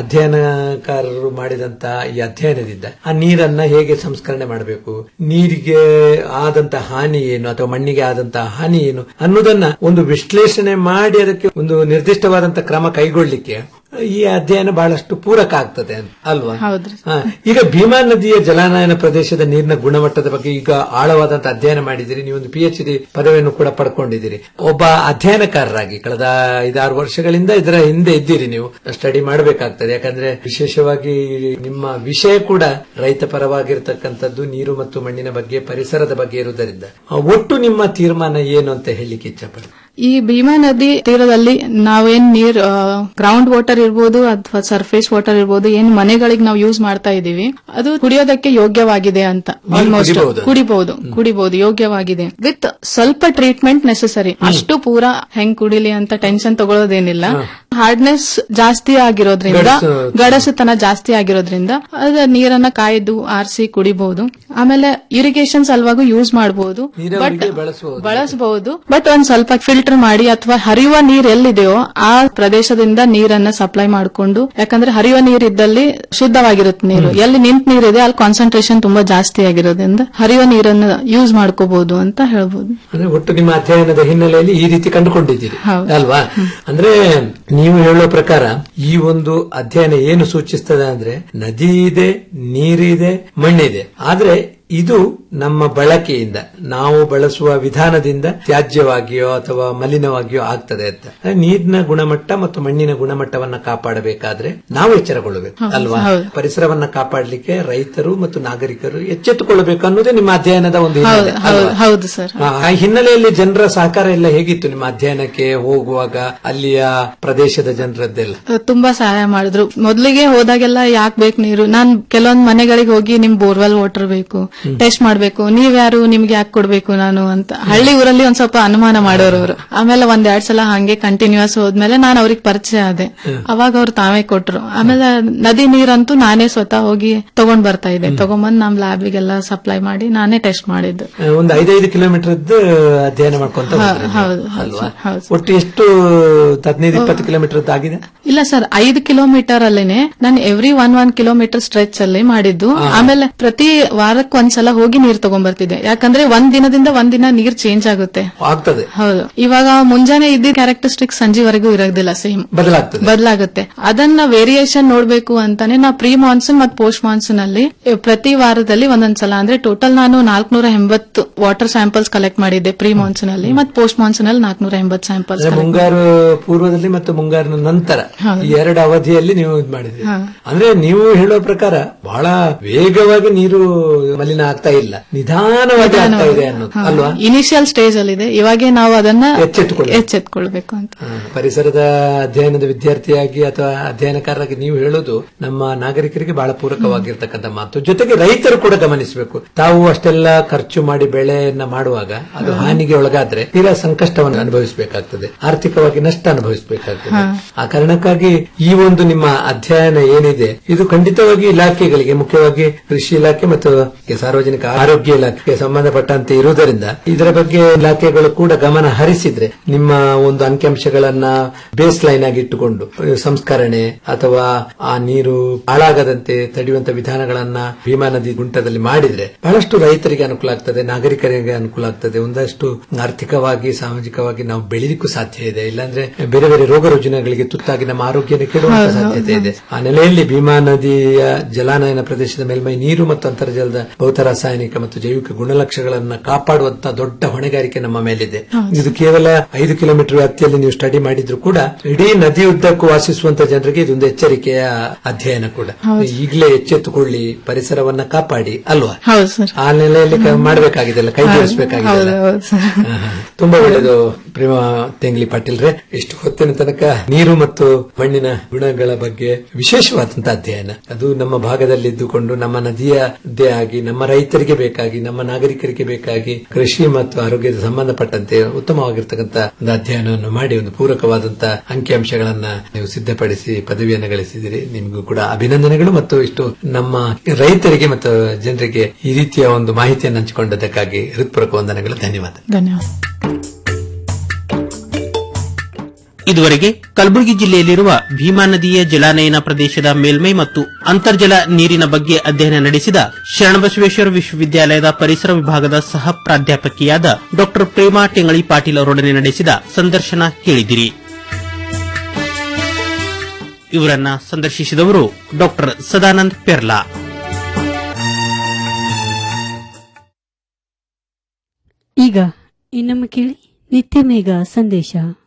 ಅಧ್ಯಯನಕಾರರು ಮಾಡಿದಂತ ಈ ಅಧ್ಯಯನದಿಂದ ಆ ನೀರನ್ನ ಹೇಗೆ ಸಂಸ್ಕರಣೆ ಮಾಡಬೇಕು ನೀರಿಗೆ ಆದಂತ ಹಾನಿ ಏನು ಅಥವಾ ಮಣ್ಣಿಗೆ ಆದಂತ ಹಾನಿ ಏನು ಅನ್ನೋದನ್ನ ಒಂದು ವಿಶ್ಲೇಷಣೆ ಮಾಡಿ ಅದಕ್ಕೆ ಒಂದು ನಿರ್ದಿಷ್ಟವಾದಂತ ಕ್ರಮ ಕೈಗೊಳ್ಳಿಕ್ಕೆ ಈ ಅಧ್ಯಯನ ಬಹಳಷ್ಟು ಪೂರಕ ಆಗ್ತದೆ ಅಂತ ಅಲ್ವಾ ಹೌದ್ರಿ ಹಾ, ಈಗ ಭೀಮಾ ನದಿಯ ಜಲಾನಯನ ಪ್ರದೇಶದ ನೀರಿನ ಗುಣಮಟ್ಟದ ಬಗ್ಗೆ ಈಗ ಆಳವಾದಂತ ಅಧ್ಯಯನ ಮಾಡಿದಿರಿ ನೀವೊಂದು ಪಿ ಎಚ್ ಡಿ ಪದವಿಯನ್ನು ಕೂಡ ಪಡ್ಕೊಂಡಿದ್ದೀರಿ ಒಬ್ಬ ಅಧ್ಯಯನಕಾರರಾಗಿ ಕಳೆದ ಐದಾರು ವರ್ಷಗಳಿಂದ ಇದರ ಹಿಂದೆ ಇದ್ದೀರಿ ನೀವು ಸ್ಟಡಿ ಮಾಡಬೇಕಾಗ್ತದೆ ಯಾಕಂದ್ರೆ ವಿಶೇಷವಾಗಿ ನಿಮ್ಮ ವಿಷಯ ಕೂಡ ರೈತ ಪರವಾಗಿರ್ತಕ್ಕಂಥದ್ದು ನೀರು ಮತ್ತು ಮಣ್ಣಿನ ಬಗ್ಗೆ ಪರಿಸರದ ಬಗ್ಗೆ ಇರುವುದರಿಂದ ಆ, ಒಟ್ಟು ನಿಮ್ಮ ತೀರ್ಮಾನ ಏನು ಅಂತ ಹೇಳಲಿಕ್ಕೆ ಇಚ್ಛಪಡ್ತೀನಿ ಈ ಭೀಮಾ ನದಿ ತೀರದಲ್ಲಿ ನಾವೇನ್ ನೀರ್ ಗ್ರೌಂಡ್ ವಾಟರ್ ಇರ್ಬೋದು ಅಥವಾ ಸರ್ಫೇಸ್ ವಾಟರ್ ಇರ್ಬೋದು ಏನ್ ಮನೆಗಳಿಗೆ ನಾವು ಯೂಸ್ ಮಾಡ್ತಾ ಇದೀವಿ ಅದು ಕುಡಿಯೋದಕ್ಕೆ ಯೋಗ್ಯವಾಗಿದೆ ಅಂತ ನೀರು ಆಲ್ಮೋಸ್ಟ್ ಕುಡಿಬಹುದು. ಕುಡಿಬಹುದು ಕುಡಿಬಹುದು ಯೋಗ್ಯವಾಗಿದೆ ವಿತ್ ಸ್ವಲ್ಪ ಟ್ರೀಟ್ಮೆಂಟ್ ನೆಸಸರಿ ಅಷ್ಟು ಪೂರಾ ಹೆಂಗ್ ಕುಡಿಲಿ ಅಂತ ಟೆನ್ಷನ್ ತಗೊಳ್ಳೋದೇನಿಲ್ಲ ಹಾರ್ಡ್ನೆಸ್ ಜಾಸ್ತಿ ಆಗಿರೋದ್ರಿಂದ ಗಡಸು- ಗಡಸುತನ ಜಾಸ್ತಿ ಆಗಿರೋದ್ರಿಂದ ಅದ ನೀರನ್ನ ಕಾಯ್ದು ಆರಿಸಿ ಕುಡಿಬಹುದು ಆಮೇಲೆ ಇರಿಗೇಷನ್ ಸಲುವಾಗಿ ಯೂಸ್ ಮಾಡಬಹುದು ಬಟ್ ನೀರಾವರಿಗೆ ಬಳಸಬಹುದು ಬಳಸಬಹುದು ಬಟ್ ಒಂದ್ ಸ್ವಲ್ಪ ಫಿಲ್ಟರ್ ಮಾಡಿ ಅಥವಾ ಹರಿಯುವ ನೀರ್ ಎಲ್ಲಿದೆಯೋ ಆ ಪ್ರದೇಶದಿಂದ ನೀರನ್ನ ಸಪ್ಲೈ ಮಾಡಿಕೊಂಡು ಯಾಕಂದ್ರೆ ಹರಿಯುವ ನೀರ್ ಇದ್ದಲ್ಲಿ ಶುದ್ಧವಾಗಿರುತ್ತೆ ನೀರು ಎಲ್ಲಿ ನಿಂತ ನೀರಿದೆ ಅಲ್ಲಿ ಕಾನ್ಸಂಟ್ರೇಷನ್ ತುಂಬಾ ಜಾಸ್ತಿ ಆಗಿರೋದ್ರಿಂದ ಹರಿಯುವ ನೀರನ್ನ ಯೂಸ್ ಮಾಡ್ಕೋಬಹುದು ಅಂತ ಹೇಳ್ಬೋದು ಅಂದ್ರೆ ಒಟ್ಟು ನಿಮ್ಮ ಅಧ್ಯಯನದ ಹಿನ್ನೆಲೆಯಲ್ಲಿ ಈ ರೀತಿ ಕಂಡುಕೊಂಡಿದ್ದೀರಿ ಹೌದು. ಅಲ್ವಾ ಅಂದ್ರೆ ನೀವು ಹೇಳೋ ಪ್ರಕಾರ ಈ ಒಂದು ಅಧ್ಯಯನ ಏನು ಸೂಚಿಸ್ತದೆ ಅಂದ್ರೆ ನದಿ ಇದೆ ನೀರಿದೆ ಮಣ್ಣಿದೆ ಆದ್ರೆ ಇದು ನಮ್ಮ ಬಳಕೆಯಿಂದ ನಾವು ಬಳಸುವ ವಿಧಾನದಿಂದ ತ್ಯಾಜ್ಯವಾಗಿಯೋ ಅಥವಾ ಮಲಿನವಾಗಿಯೋ ಆಗ್ತದೆ ಅಂತ ಅಂದ್ರೆ ನೀರಿನ ಗುಣಮಟ್ಟ ಮತ್ತು ಮಣ್ಣಿನ ಗುಣಮಟ್ಟವನ್ನ ಕಾಪಾಡಬೇಕಾದ್ರೆ ನಾವು ಎಚ್ಚರಗೊಳ್ಳಬೇಕು ಹೌದು, ಅಲ್ವಾ ಹೌದು. ಪರಿಸರವನ್ನ ಕಾಪಾಡಲಿಕ್ಕೆ ರೈತರು ಮತ್ತು ನಾಗರಿಕರು ಎಚ್ಚೆತ್ತುಕೊಳ್ಳಬೇಕು ಅನ್ನೋದೇ ನಿಮ್ಮ ಅಧ್ಯಯನದ ಒಂದು ಹಿನ್ನೆಲೆ, ಹೌದು ಹೌದು ಅಲ್ವಾ? ಹೌದು ಸರ್ ಆ ಆ ಹಿನ್ನೆಲೆಯಲ್ಲಿ ಜನರ ಸಹಕಾರ ಎಲ್ಲ ಹೇಗಿತ್ತು ನಿಮ್ಮ ಅಧ್ಯಯನಕ್ಕೆ ಹೋಗುವಾಗ ಅಲ್ಲಿಯ ಪ್ರದೇಶದ ಜನರದ್ದೆಲ್ಲ ತುಂಬಾ ಸಹಾಯ ಮಾಡಿದ್ರು ಮೊದಲಿಗೆ ಹೋದಾಗೆಲ್ಲ ಯಾಕೆ ಬೇಕು ನೀರು ನಾನ್ ಕೆಲವೊಂದ್ ಮನೆಗಳಿಗೆ ಹೋಗಿ ನಿಮ್ ಬೋರ್ವೆಲ್ ವಾಟರ್ ಬೇಕು ಟೆಸ್ಟ್ ಮಾಡ್ಬೇಕು ನೀವ್ ಯಾರು ನಿಮ್ಗೆ ಯಾಕೆ ಕೊಡ್ಬೇಕು ನಾನು ಅಂತ ಹಳ್ಳಿ ಊರಲ್ಲಿ ಒಂದ್ ಸ್ವಲ್ಪ ಅನುಮಾನ ಮಾಡೋರು ಅವರು ಆಮೇಲೆ ಒಂದ್ ಎರಡ್ ಸಲ ಹಂಗೆ ಕಂಟಿನ್ಯೂಸ್ ಹೋದ್ಮೇಲೆ ನಾನು ಅವ್ರಿಗೆ ಪರಿಚಯ ಆದೆ ಅವಾಗ ಅವ್ರು ತಾವೇ ಕೊಟ್ರು ಆಮೇಲೆ ನದಿ ನೀರಂತೂ ನಾನೇ ಸ್ವತಃ ಹೋಗಿ ತಗೊಂಡ್ ಬರ್ತಾ ಇದ್ದೆ ತಗೊಂಬಂದ್ ನಮ್ ಲ್ಯಾಬಿಗೆಲ್ಲ ಸಪ್ಲೈ ಮಾಡಿ ನಾನೇ ಟೆಸ್ಟ್ ಮಾಡಿದ್ದು ಆ, ಒಂದು ಐದೈದು ಕಿಲೋಮೀಟರ್ ಅಧ್ಯಯನ ಮಾಡ್ಕೊಂತ ಹಾ, ಹೋದ್ರಿ ನೀವು, ಹೌದು, ಅಲ್ವಾ ಹೌದು. ಒಟ್ಟು ಎಷ್ಟು ಹದಿನೈದು ಇಪ್ಪತ್ತು ಕಿಲೋಮೀಟರ್ ಆಗಿದೆ ಇಲ್ಲ ಸರ್ ಐದು ಕಿಲೋಮೀಟರ್ ಅಲ್ಲೇನೆ ನಾನು every one one kilometre stretch ಅಲ್ಲಿ ಮಾಡಿದ್ದು ಆಮೇಲೆ ಪ್ರತಿ ವಾರಕ್ಕೆ ಒಂದ್ಸಲ ಹೋಗಿ ನೀರ್ ತಗೊಂಡ್ಬರ್ತಿದ್ದೆ ಯಾಕಂದ್ರೆ ಒಂದ್ ದಿನದಿಂದ ಒಂದ್ ದಿನ ನೀರ್ ಚೇಂಜ್ ಆಗುತ್ತೆ ಆಗ್ತದೆ ಹೌದು ಇವಾಗ ಮುಂಜಾನೆ ಇದ್ದ ಕ್ಯಾರೆಕ್ಟರಿಸ್ಟಿಕ್ ಸಂಜೆವರೆಗೂ ಇರೋದಿಲ್ಲ ಸೇಮ್ ಬದಲಾಗ್ತದೆ ಬದಲಾಗುತ್ತೆ ಅದನ್ನ ವೇರಿಯೇಷನ್ ನೋಡ್ಬೇಕು ಅಂತಾನೆ ನಾ ಪ್ರೀ ಮಾನ್ಸೂನ್ ಮತ್ತು ಪೋಸ್ಟ್ ಮಾನ್ಸೂನ್ ಅಲ್ಲಿ ಎ, ಪ್ರತಿ ವಾರದಲ್ಲಿ ಒಂದೊಂದ್ಸಲ ಅಂದ್ರೆ ಟೋಟಲ್ ನಾನು ನಾಲ್ಕನೂರ ಎಂಬತ್ತು ವಾಟರ್ ಸ್ಯಾಂಪಲ್ಸ್ ಕಲೆಕ್ಟ್ ಮಾಡಿದ್ದೆ ಪ್ರೀ ಮಾನ್ಸೂನ್ ಅಲ್ಲಿ ಮತ್ತು ಪೋಸ್ಟ್ ಮಾನ್ಸೂನ್ ಅಲ್ಲಿ ನಾಲ್ಕನೂರ ಎಂಬತ್ತು ಸ್ಯಾಂಪಲ್ಸ್ ಅಂದ್ರೆ ಮುಂಗಾರು ಪೂರ್ವದಲ್ಲಿ ಮತ್ತು ಮುಂಗಾರಿನ ನಂತರ ಈ ಎರಡು ಅವಧಿಯಲ್ಲಿ ನೀವು ಇದು ಮಾಡಿದ್ರಿ ಹಾ. ಅಂದ್ರೆ ನೀವು ಹೇಳೋ ಪ್ರಕಾರ ಬಹಳ ವೇಗವಾಗಿ ನೀರು ಮಲಿನ ಆಗ್ತಾ ಇಲ್ಲ ನಿಧಾನವಾಗಿ ಆಗ್ತಾ ಇದೆ ಅನ್ನೋದು ಅಲ್ವಾ ಇನಿಷಿಯಲ್ ಸ್ಟೇಜ್ ಅಲ್ಲಿ ಇದೆ ಇವಾಗೆ ನಾವು ಅದನ್ನ ಎಚ್ಚೆತ್ತುಕೊಳ್ಳಿ. ಎಚ್ಚೆತ್ಕೊಳ್ಬೇಕು ಅಂತ ಹಾ, ಪರಿಸರದ ಅಧ್ಯಯನದ ವಿದ್ಯಾರ್ಥಿಯಾಗಿ ಅಥವಾ ಅಧ್ಯಯನಕಾರರಾಗಿ ನೀವು ಹೇಳೋದು ನಮ್ಮ ನಾಗರಿಕರಿಗೆ ಬಹಳ ಪೂರಕವಾಗಿರ್ತಕ್ಕಂಥ ಮಾತು ಜೊತೆಗೆ ರೈತರು ಕೂಡ ಗಮನಿಸಬೇಕು ತಾವು ಅಷ್ಟೆಲ್ಲ ಖರ್ಚು ಮಾಡಿ ಬೆಳೆಯನ್ನ ಮಾಡುವಾಗ ಅದು ಹಾನಿಗೆ ಒಳಗಾದ್ರೆ ತೀರಾ ಸಂಕಷ್ಟವನ್ನು ಅನುಭವಿಸಬೇಕಾಗ್ತದೆ ಆರ್ಥಿಕವಾಗಿ ನಷ್ಟ ಅನುಭವಿಸಬೇಕಾಗ್ತದೆ ಆ ಕಾರಣಕ್ಕಾಗಿ ಈ ಒಂದು ನಿಮ್ಮ ಅಧ್ಯಯನ ಏನಿದೆ ಇದು ಖಂಡಿತವಾಗಿ ಇಲಾಖೆಗಳಿಗೆ ಮುಖ್ಯವಾಗಿ ಕೃಷಿ ಇಲಾಖೆ ಮತ್ತು ಸಾರ್ವಜನಿಕ ಆರೋಗ್ಯ ಇಲಾಖೆಗೆ ಸಂಬಂಧಪಟ್ಟಂತೆ ಇರುವುದರಿಂದ ಇದರ ಬಗ್ಗೆ ಇಲಾಖೆಗಳು ಕೂಡ ಗಮನ ಹರಿಸಿದ್ರೆ ನಿಮ್ಮ ಒಂದು ಅಂಕಿಅಂಶಗಳನ್ನ ಬೇಸ್ ಲೈನ್ ಆಗಿ ಇಟ್ಟುಕೊಂಡು ಅಹ್, ಸಂಸ್ಕರಣೆ ಅಥವಾ ಆ ನೀರು ಹಾಳಾಗದಂತೆ ತಡೆಯುವಂತ ವಿಧಾನಗಳನ್ನ ಭೀಮಾ ನದಿ ಗುಂಟದಲ್ಲಿ ಮಾಡಿದ್ರೆ ಬಹಳಷ್ಟು ರೈತರಿಗೆ ಅನುಕೂಲ ಆಗ್ತದೆ ನಾಗರಿಕರಿಗೆ ಅನುಕೂಲ ಆಗ್ತದೆ ಒಂದಷ್ಟು ಆರ್ಥಿಕವಾಗಿ ಸಾಮಾಜಿಕವಾಗಿ ನಾವು ಬೆಳಿಲಿಕ್ಕೂ ಸಾಧ್ಯ ಇದೆ ಇಲ್ಲಾಂದ್ರೆ ಬೇರೆ ಬೇರೆ ರೋಗ ರುಜಿನಗಳಿಗೆ ತುತ್ತಾಗಿ ನಮ್ಮ ಆರೋಗ್ಯನ ಕೆಡುವಂತ ಸಾಧ್ಯತೆ ಇದೆ ಆ ನೆಲೆಯಲ್ಲಿ ಭೀಮಾ ನದಿಯ ಜಲಾನಯನ ಪ್ರದೇಶದ ಮೇಲ್ಮೈ ನೀರು ಮತ್ತು ಅಂತರ್ಜಲದ ಭೌತ ರಾಸಾಯನಿಕ ಮತ್ತು ಜೈವಿಕ ಗುಣಲಕ್ಷಣಗಳನ್ನ ಕಾಪಾಡುವಂತ ದೊಡ್ಡ ಹೊಣೆಗಾರಿಕೆ ನಮ್ಮ ಮೇಲಿದೆ ಇದು ಕೇವಲ ಐದು ಕಿಲೋಮೀಟರ್ ವ್ಯಾಪ್ತಿಯಲ್ಲಿ ನೀವು ಸ್ಟಡಿ ಮಾಡಿದ್ರು ಕೂಡ ಇಡೀ ನದಿ ಉದ್ದಕ್ಕೂ ವಾಸಿಸುವಂತ ಜನರಿಗೆ ಇದೊಂದು ಎಚ್ಚರಿಕೆಯ ಅಧ್ಯಯನ ಕೂಡ ಈಗಲೇ ಎಚ್ಚೆತ್ತುಕೊಳ್ಳಿ ಪರಿಸರವನ್ನ ಕಾಪಾಡಿ ಅಲ್ವಾ ಹೌದು ಸರ್ ಆ ನೆಲೆಯಲ್ಲಿ ಕ- ಮಾಡಬೇಕಾಗಿದೆ ಅಲ್ಲ ಕೈ ಜೋಡಿಸಬೇಕಾಗಿದೆ ಹೌದು ಹೌದು ಸರ್ ತುಂಬಾ ಒಳ್ಳೆಯದು ಪ್ರೇಮ ತೆಂಗ್ಲಿ ಪಾಟೀಲ್ರೆ ಇಷ್ಟು ಹೊತ್ತಿನ ತನಕ ನೀರು ಮತ್ತು ಮಣ್ಣಿನ ಗುಣಗಳ ಬಗ್ಗೆ ವಿಶೇಷವಾದಂತಹ ಅಧ್ಯಯನ ಅದು ನಮ್ಮ ಭಾಗದಲ್ಲಿ ಇದ್ದುಕೊಂಡು ನಮ್ಮ ನದಿಯದ್ದೇ ಆಗಿ ನಮ್ಮ ರೈತರಿಗೆ ಬೇಕಾಗಿ ನಮ್ಮ ನಾಗರಿಕರಿಗೆ ಬೇಕಾಗಿ ಕೃಷಿ ಮತ್ತು ಆರೋಗ್ಯದ ಸಂಬಂಧಪಟ್ಟಂತೆ ಉತ್ತಮವಾಗಿರ್ತಕ್ಕಂಥ ಒಂದು ಅಧ್ಯಯನವನ್ನು ಮಾಡಿ ಒಂದು ಪೂರಕವಾದಂತಹ ಅಂಕಿಅಂಶಗಳನ್ನ ನೀವು ಸಿದ್ಧಪಡಿಸಿ ಪದವಿಯನ್ನು ಗಳಿಸಿದಿರಿ ನಿಮಗೂ ಕೂಡ ಅಭಿನಂದನೆಗಳು ಮತ್ತು ಇಷ್ಟು ನಮ್ಮ ರೈತರಿಗೆ ಮತ್ತು ಜನರಿಗೆ ಈ ರೀತಿಯ ಒಂದು ಮಾಹಿತಿಯನ್ನು ಹಂಚಿಕೊಂಡದಕ್ಕಾಗಿ ಹೃತ್ಪೂರ್ವಕ ವಂದನೆಗಳು ಧನ್ಯವಾದ ಧನ್ಯವಾದ ಇದುವರೆಗೆ ಕಲಬುರಗಿ ಜಿಲ್ಲೆಯಲ್ಲಿರುವ ಭೀಮಾ ನದಿಯ ಜಲಾನಯನ ಪ್ರದೇಶದ ಮೇಲ್ಮೈ ಮತ್ತು ಅಂತರ್ಜಲ ನೀರಿನ ಬಗ್ಗೆ ಅಧ್ಯಯನ ನಡೆಸಿದ ಶರಣಬಸವೇಶ್ವರ ವಿಶ್ವವಿದ್ಯಾಲಯದ ಪರಿಸರ ವಿಭಾಗದ ಸಹ ಪ್ರಾಧ್ಯಾಪಕಿಯಾದ ಡಾ ಪ್ರೇಮಾ ಟೆಂಗಳಿ ಪಾಟೀಲ್ ಅವರೊಡನೆ ನಡೆಸಿದ ಸಂದರ್ಶನ ಕೇಳಿದಿರಿ ಇವರನ್ನ ಸಂದರ್ಶಿಸಿದವರು ಡಾ ಸದಾನಂದ್ ಪೆರ್ಲಾ ಈಗ ಇನ್ನೊಮ್ಮೆ ಕೇಳಿ ನಿತ್ಯ ಮೇಘ ಸಂದೇಶ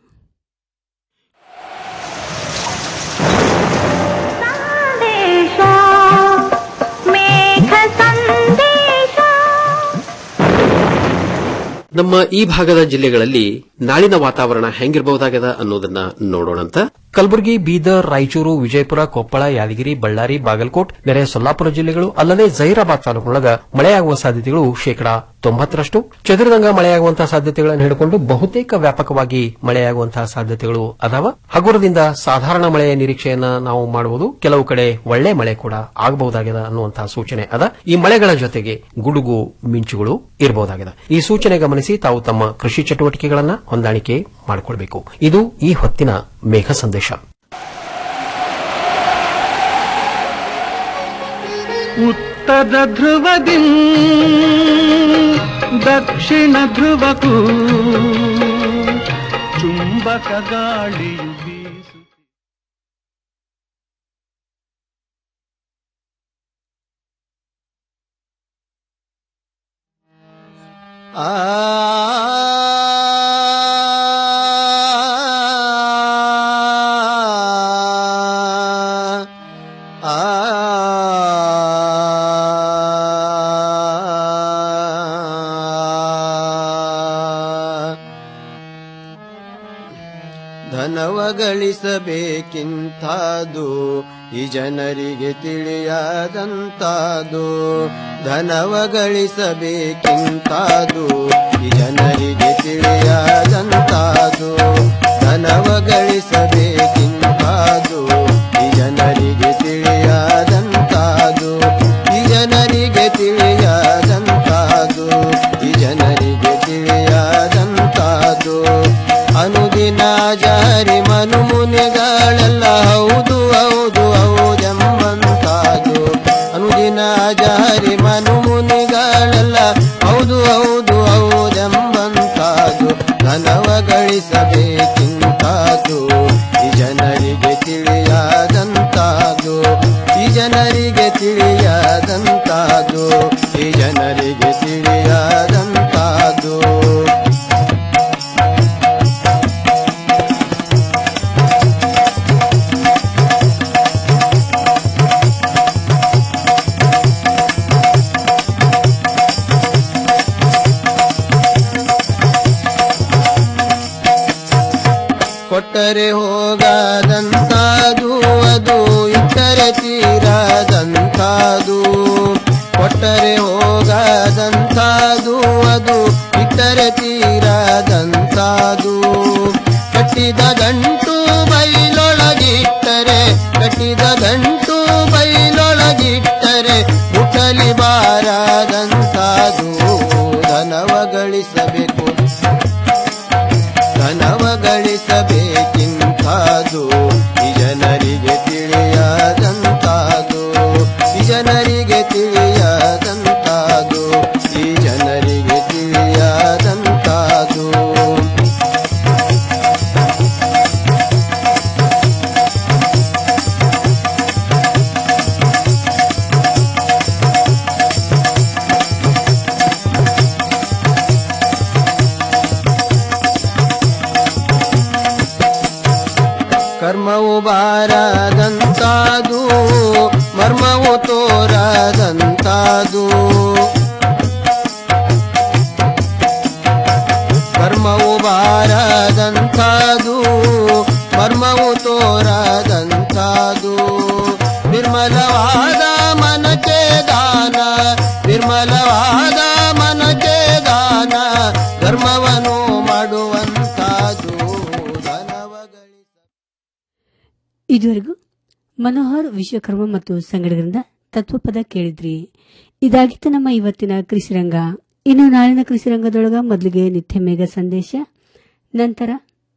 ನಮ್ಮ ಈ ಭಾಗದ ಜಿಲ್ಲೆಗಳಲ್ಲಿ ನಾಳಿನ ವಾತಾವರಣ ಹೆಂಗಿರಬಹುದಾಗದ ಅನ್ನೋದನ್ನ ನೋಡೋಣಂತ ಕಲಬುರಗಿ ಬೀದರ್ ರಾಯಚೂರು ವಿಜಯಪುರ ಕೊಪ್ಪಳ ಯಾದಗಿರಿ ಬಳ್ಳಾರಿ ಬಾಗಲಕೋಟ್ ನೆರೆ ಸೊಲ್ಲಾಪುರ ಜಿಲ್ಲೆಗಳು ಅಲ್ಲದೆ ಜೈರಾಬಾದ್ ತಾಲೂಕಿನೊಳಗ ಮಳೆಯಾಗುವ ಸಾಧ್ಯತೆಗಳು ಶೇಕಡಾ ತೊಂಬತ್ತರಷ್ಟು ಚದುರಿದಂಗ ಮಳೆಯಾಗುವಂತಹ ಸಾಧ್ಯತೆಗಳನ್ನು ಹಿಡಿಕೊಂಡು ಬಹುತೇಕ ವ್ಯಾಪಕವಾಗಿ ಮಳೆಯಾಗುವಂತಹ ಸಾಧ್ಯತೆಗಳು ಅದಾವ ಹಗುರದಿಂದ ಸಾಧಾರಣ ಮಳೆಯ ನಿರೀಕ್ಷೆಯನ್ನ ನಾವು ಮಾಡಬಹುದು ಕೆಲವು ಕಡೆ ಒಳ್ಳೆ ಮಳೆ ಕೂಡ ಆಗಬಹುದಾಗಿದೆ ಅನ್ನುವಂತಹ ಸೂಚನೆ ಅದ ಈ ಮಳೆಗಳ ಜೊತೆಗೆ ಗುಡುಗು ಮಿಂಚುಗಳು ಇರಬಹುದಾಗಿದೆ ಈ ಸೂಚನೆ ಗಮನಿಸಿ ತಾವು ತಮ್ಮ ಕೃಷಿ ಚಟುವಟಿಕೆಗಳನ್ನ ಹೊಂದಾಣಿಕೆ ಮಾಡಿಕೊಳ್ಬೇಕು ಇದು ಈ ಹೊತ್ತಿನ ಮೇಘ ಸಂದೇಶ ಉತ್ತರ ಧ್ರುವದಿ ದಕ್ಷಿಣ ಧ್ರುವಕ್ಕೂ ಚುಂಬಕ ಗಾಳಿಯು ಬೀಸು ಧನವ ಗಳಿಸಬೇಕಿಂತಾದು ಈ ಜನರಿಗೆ ತಿಳಿಯದಂತಾದು ಧನವ ಗಳಿಸಬೇಕಿಂತಾದು ಈ ಜನರಿಗೆ ತಿಳಿಯದಂತಾದು ಧನವ ಗಳಿಸಬೇಕಿಂತಾದು ಈ ಜನರಿಗೆ ತಿಳಿಯದಂತಾದು ಈ ಜನರಿಗೆ ತಿಳಿಯದಂತಾದು ಈ ಜನರಿಗೆ ತಿಳಿಯದಂತಾದು ಅನುದಿನ ಜಾರಿ ಮನು ಮುನಿಗಳೆಲ್ಲ ಹೌದು ಹೌದು ಹೌದೆಂಬಂತಾದು ಅನುದಿನ ಜಾರಿ ಮನು ಮುನಿಗಳೆಲ್ಲ ಹೌದು ಹೌದು ಹೌದೆಂಬಂತಾದು ಧನವ ಗಳಿಸಬೇಕಿಂತಾದು ಈ ಜನರಿಗೆ ತಿಳಿಯದಂತಾದು ಈ ಜನರಿಗೆ ತಿಳಿಯದಂತಾದು ಈ ಜನರಿಗೆ ತಿಳಿಯದಂತಾದು ಕೊಟ್ಟರೆ ಹೋಗದಂತಾದು ಅದು ಇಟ್ಟರೆ ತೀರದಂತಾದು ಕೊಟ್ಟರೆ ಹೋಗದಂತಾದು ಅದು ಇಟ್ಟರೆ ತೀರದಂತಾದು ಕಟ್ಟಿದ ಗಂಟು ಬೈಲೊಳಗಿಟ್ಟರೆ ಕಟ್ಟಿದ ಗಂಟು ಬೈಲೊಳಗಿಟ್ಟರೆ ಮುಟ್ಟಲಿ ಬಾರದಂತಾದು ಧನವ ಗಳಿಸಬೇಕು ಧನವ ಗಳಿಸಬೇಕಿಂತಾದು ಈ ಜನರಿಗೆ ತಿಳಿಯದಂತಾದು ಈ ಜನರಿಗೆ ತಿಳಿಯದಂತಾದು ಈ ಜನರಿಗೆ ತಿಳಿಯದಂತಾದು ಕರ್ಮವು ಬಾರದಂತಾದು ಮರ್ಮವು ತೋರದಂತಾದು ಕರ್ಮವು ಬಾರ ತೋರದಂಥದು ಮರ್ಮವು ತೋರದಂಥದು ನಿರ್ಮಲವಾದ ಮನಕ್ಕೆ ದಾನ ನಿರ್ಮಲವಾದ ಮನಕ್ಕೆ ದಾನ ಧರ್ಮವನ್ನು ಮಾಡುವಂಥದು ಇದುವರೆಗೂ ಮನೋಹರ್ ವಿಶ್ವಕರ್ಮ ಮತ್ತು ಸಂಗಡಿಗರಿಂದ ತತ್ವಪದ ಕೇಳಿದ್ರಿ ಇದಾಗಿತ್ತು ನಮ್ಮ ಇವತ್ತಿನ ಕೃಷಿರಂಗ ಇನ್ನು ನಾಳಿನ ಕೃಷಿರಂಗದೊಳಗ ಮೊದಲಿಗೆ ನಿತ್ಯ ಮೇಘ ಸಂದೇಶ ನಂತರ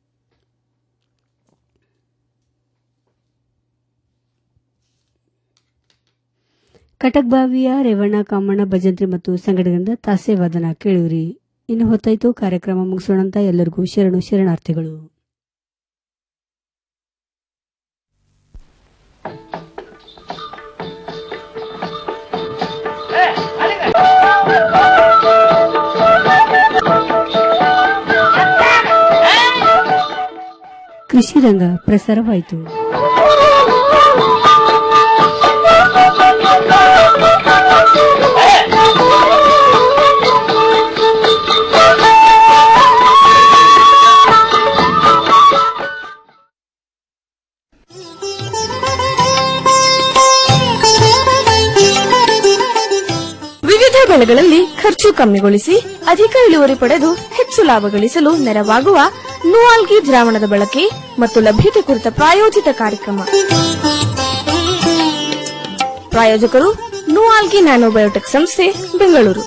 ಕಟಕ್ಬಾವಿಯ ರೇವಣ್ಣ ಕಾಮಣ್ಣ ಭಜಂತ್ರಿ ಮತ್ತು ಸಂಗಡಿಗರಿಂದ ತಾಸೆ ವಾದನ ಕೇಳುವಿರಿ ಇನ್ನು ಹೊತ್ತಾಯ್ತು ಕಾರ್ಯಕ್ರಮ ಮುಗಿಸೋಣಂತ ಎಲ್ಲರಿಗೂ ಶರಣು ಶರಣಾರ್ಥಿಗಳು ಕೃಷಿ ರಂಗ ಪ್ರಸಾರವಾಯಿತು ವಿವಿಧ ಬೆಳೆಗಳಲ್ಲಿ ಖರ್ಚು ಕಮ್ಮಿಗೊಳಿಸಿ ಅಧಿಕ ಇಳುವರಿ ಪಡೆದು ಹೆಚ್ಚು ಲಾಭ ಗಳಿಸಲು ನೆರವಾಗುವ ನೂಆಲ್ಗಿ ದ್ರಾವಣದ ಬಳಕೆ ಮತ್ತು ಲಭ್ಯತೆ ಕುರಿತ ಪ್ರಾಯೋಜಿತ ಕಾರ್ಯಕ್ರಮ ಪ್ರಾಯೋಜಕರು ನೂಆಲ್ಗಿ ನ್ಯಾನೋಬಯೋಟೆಕ್ ಸಂಸ್ಥೆ ಬೆಂಗಳೂರು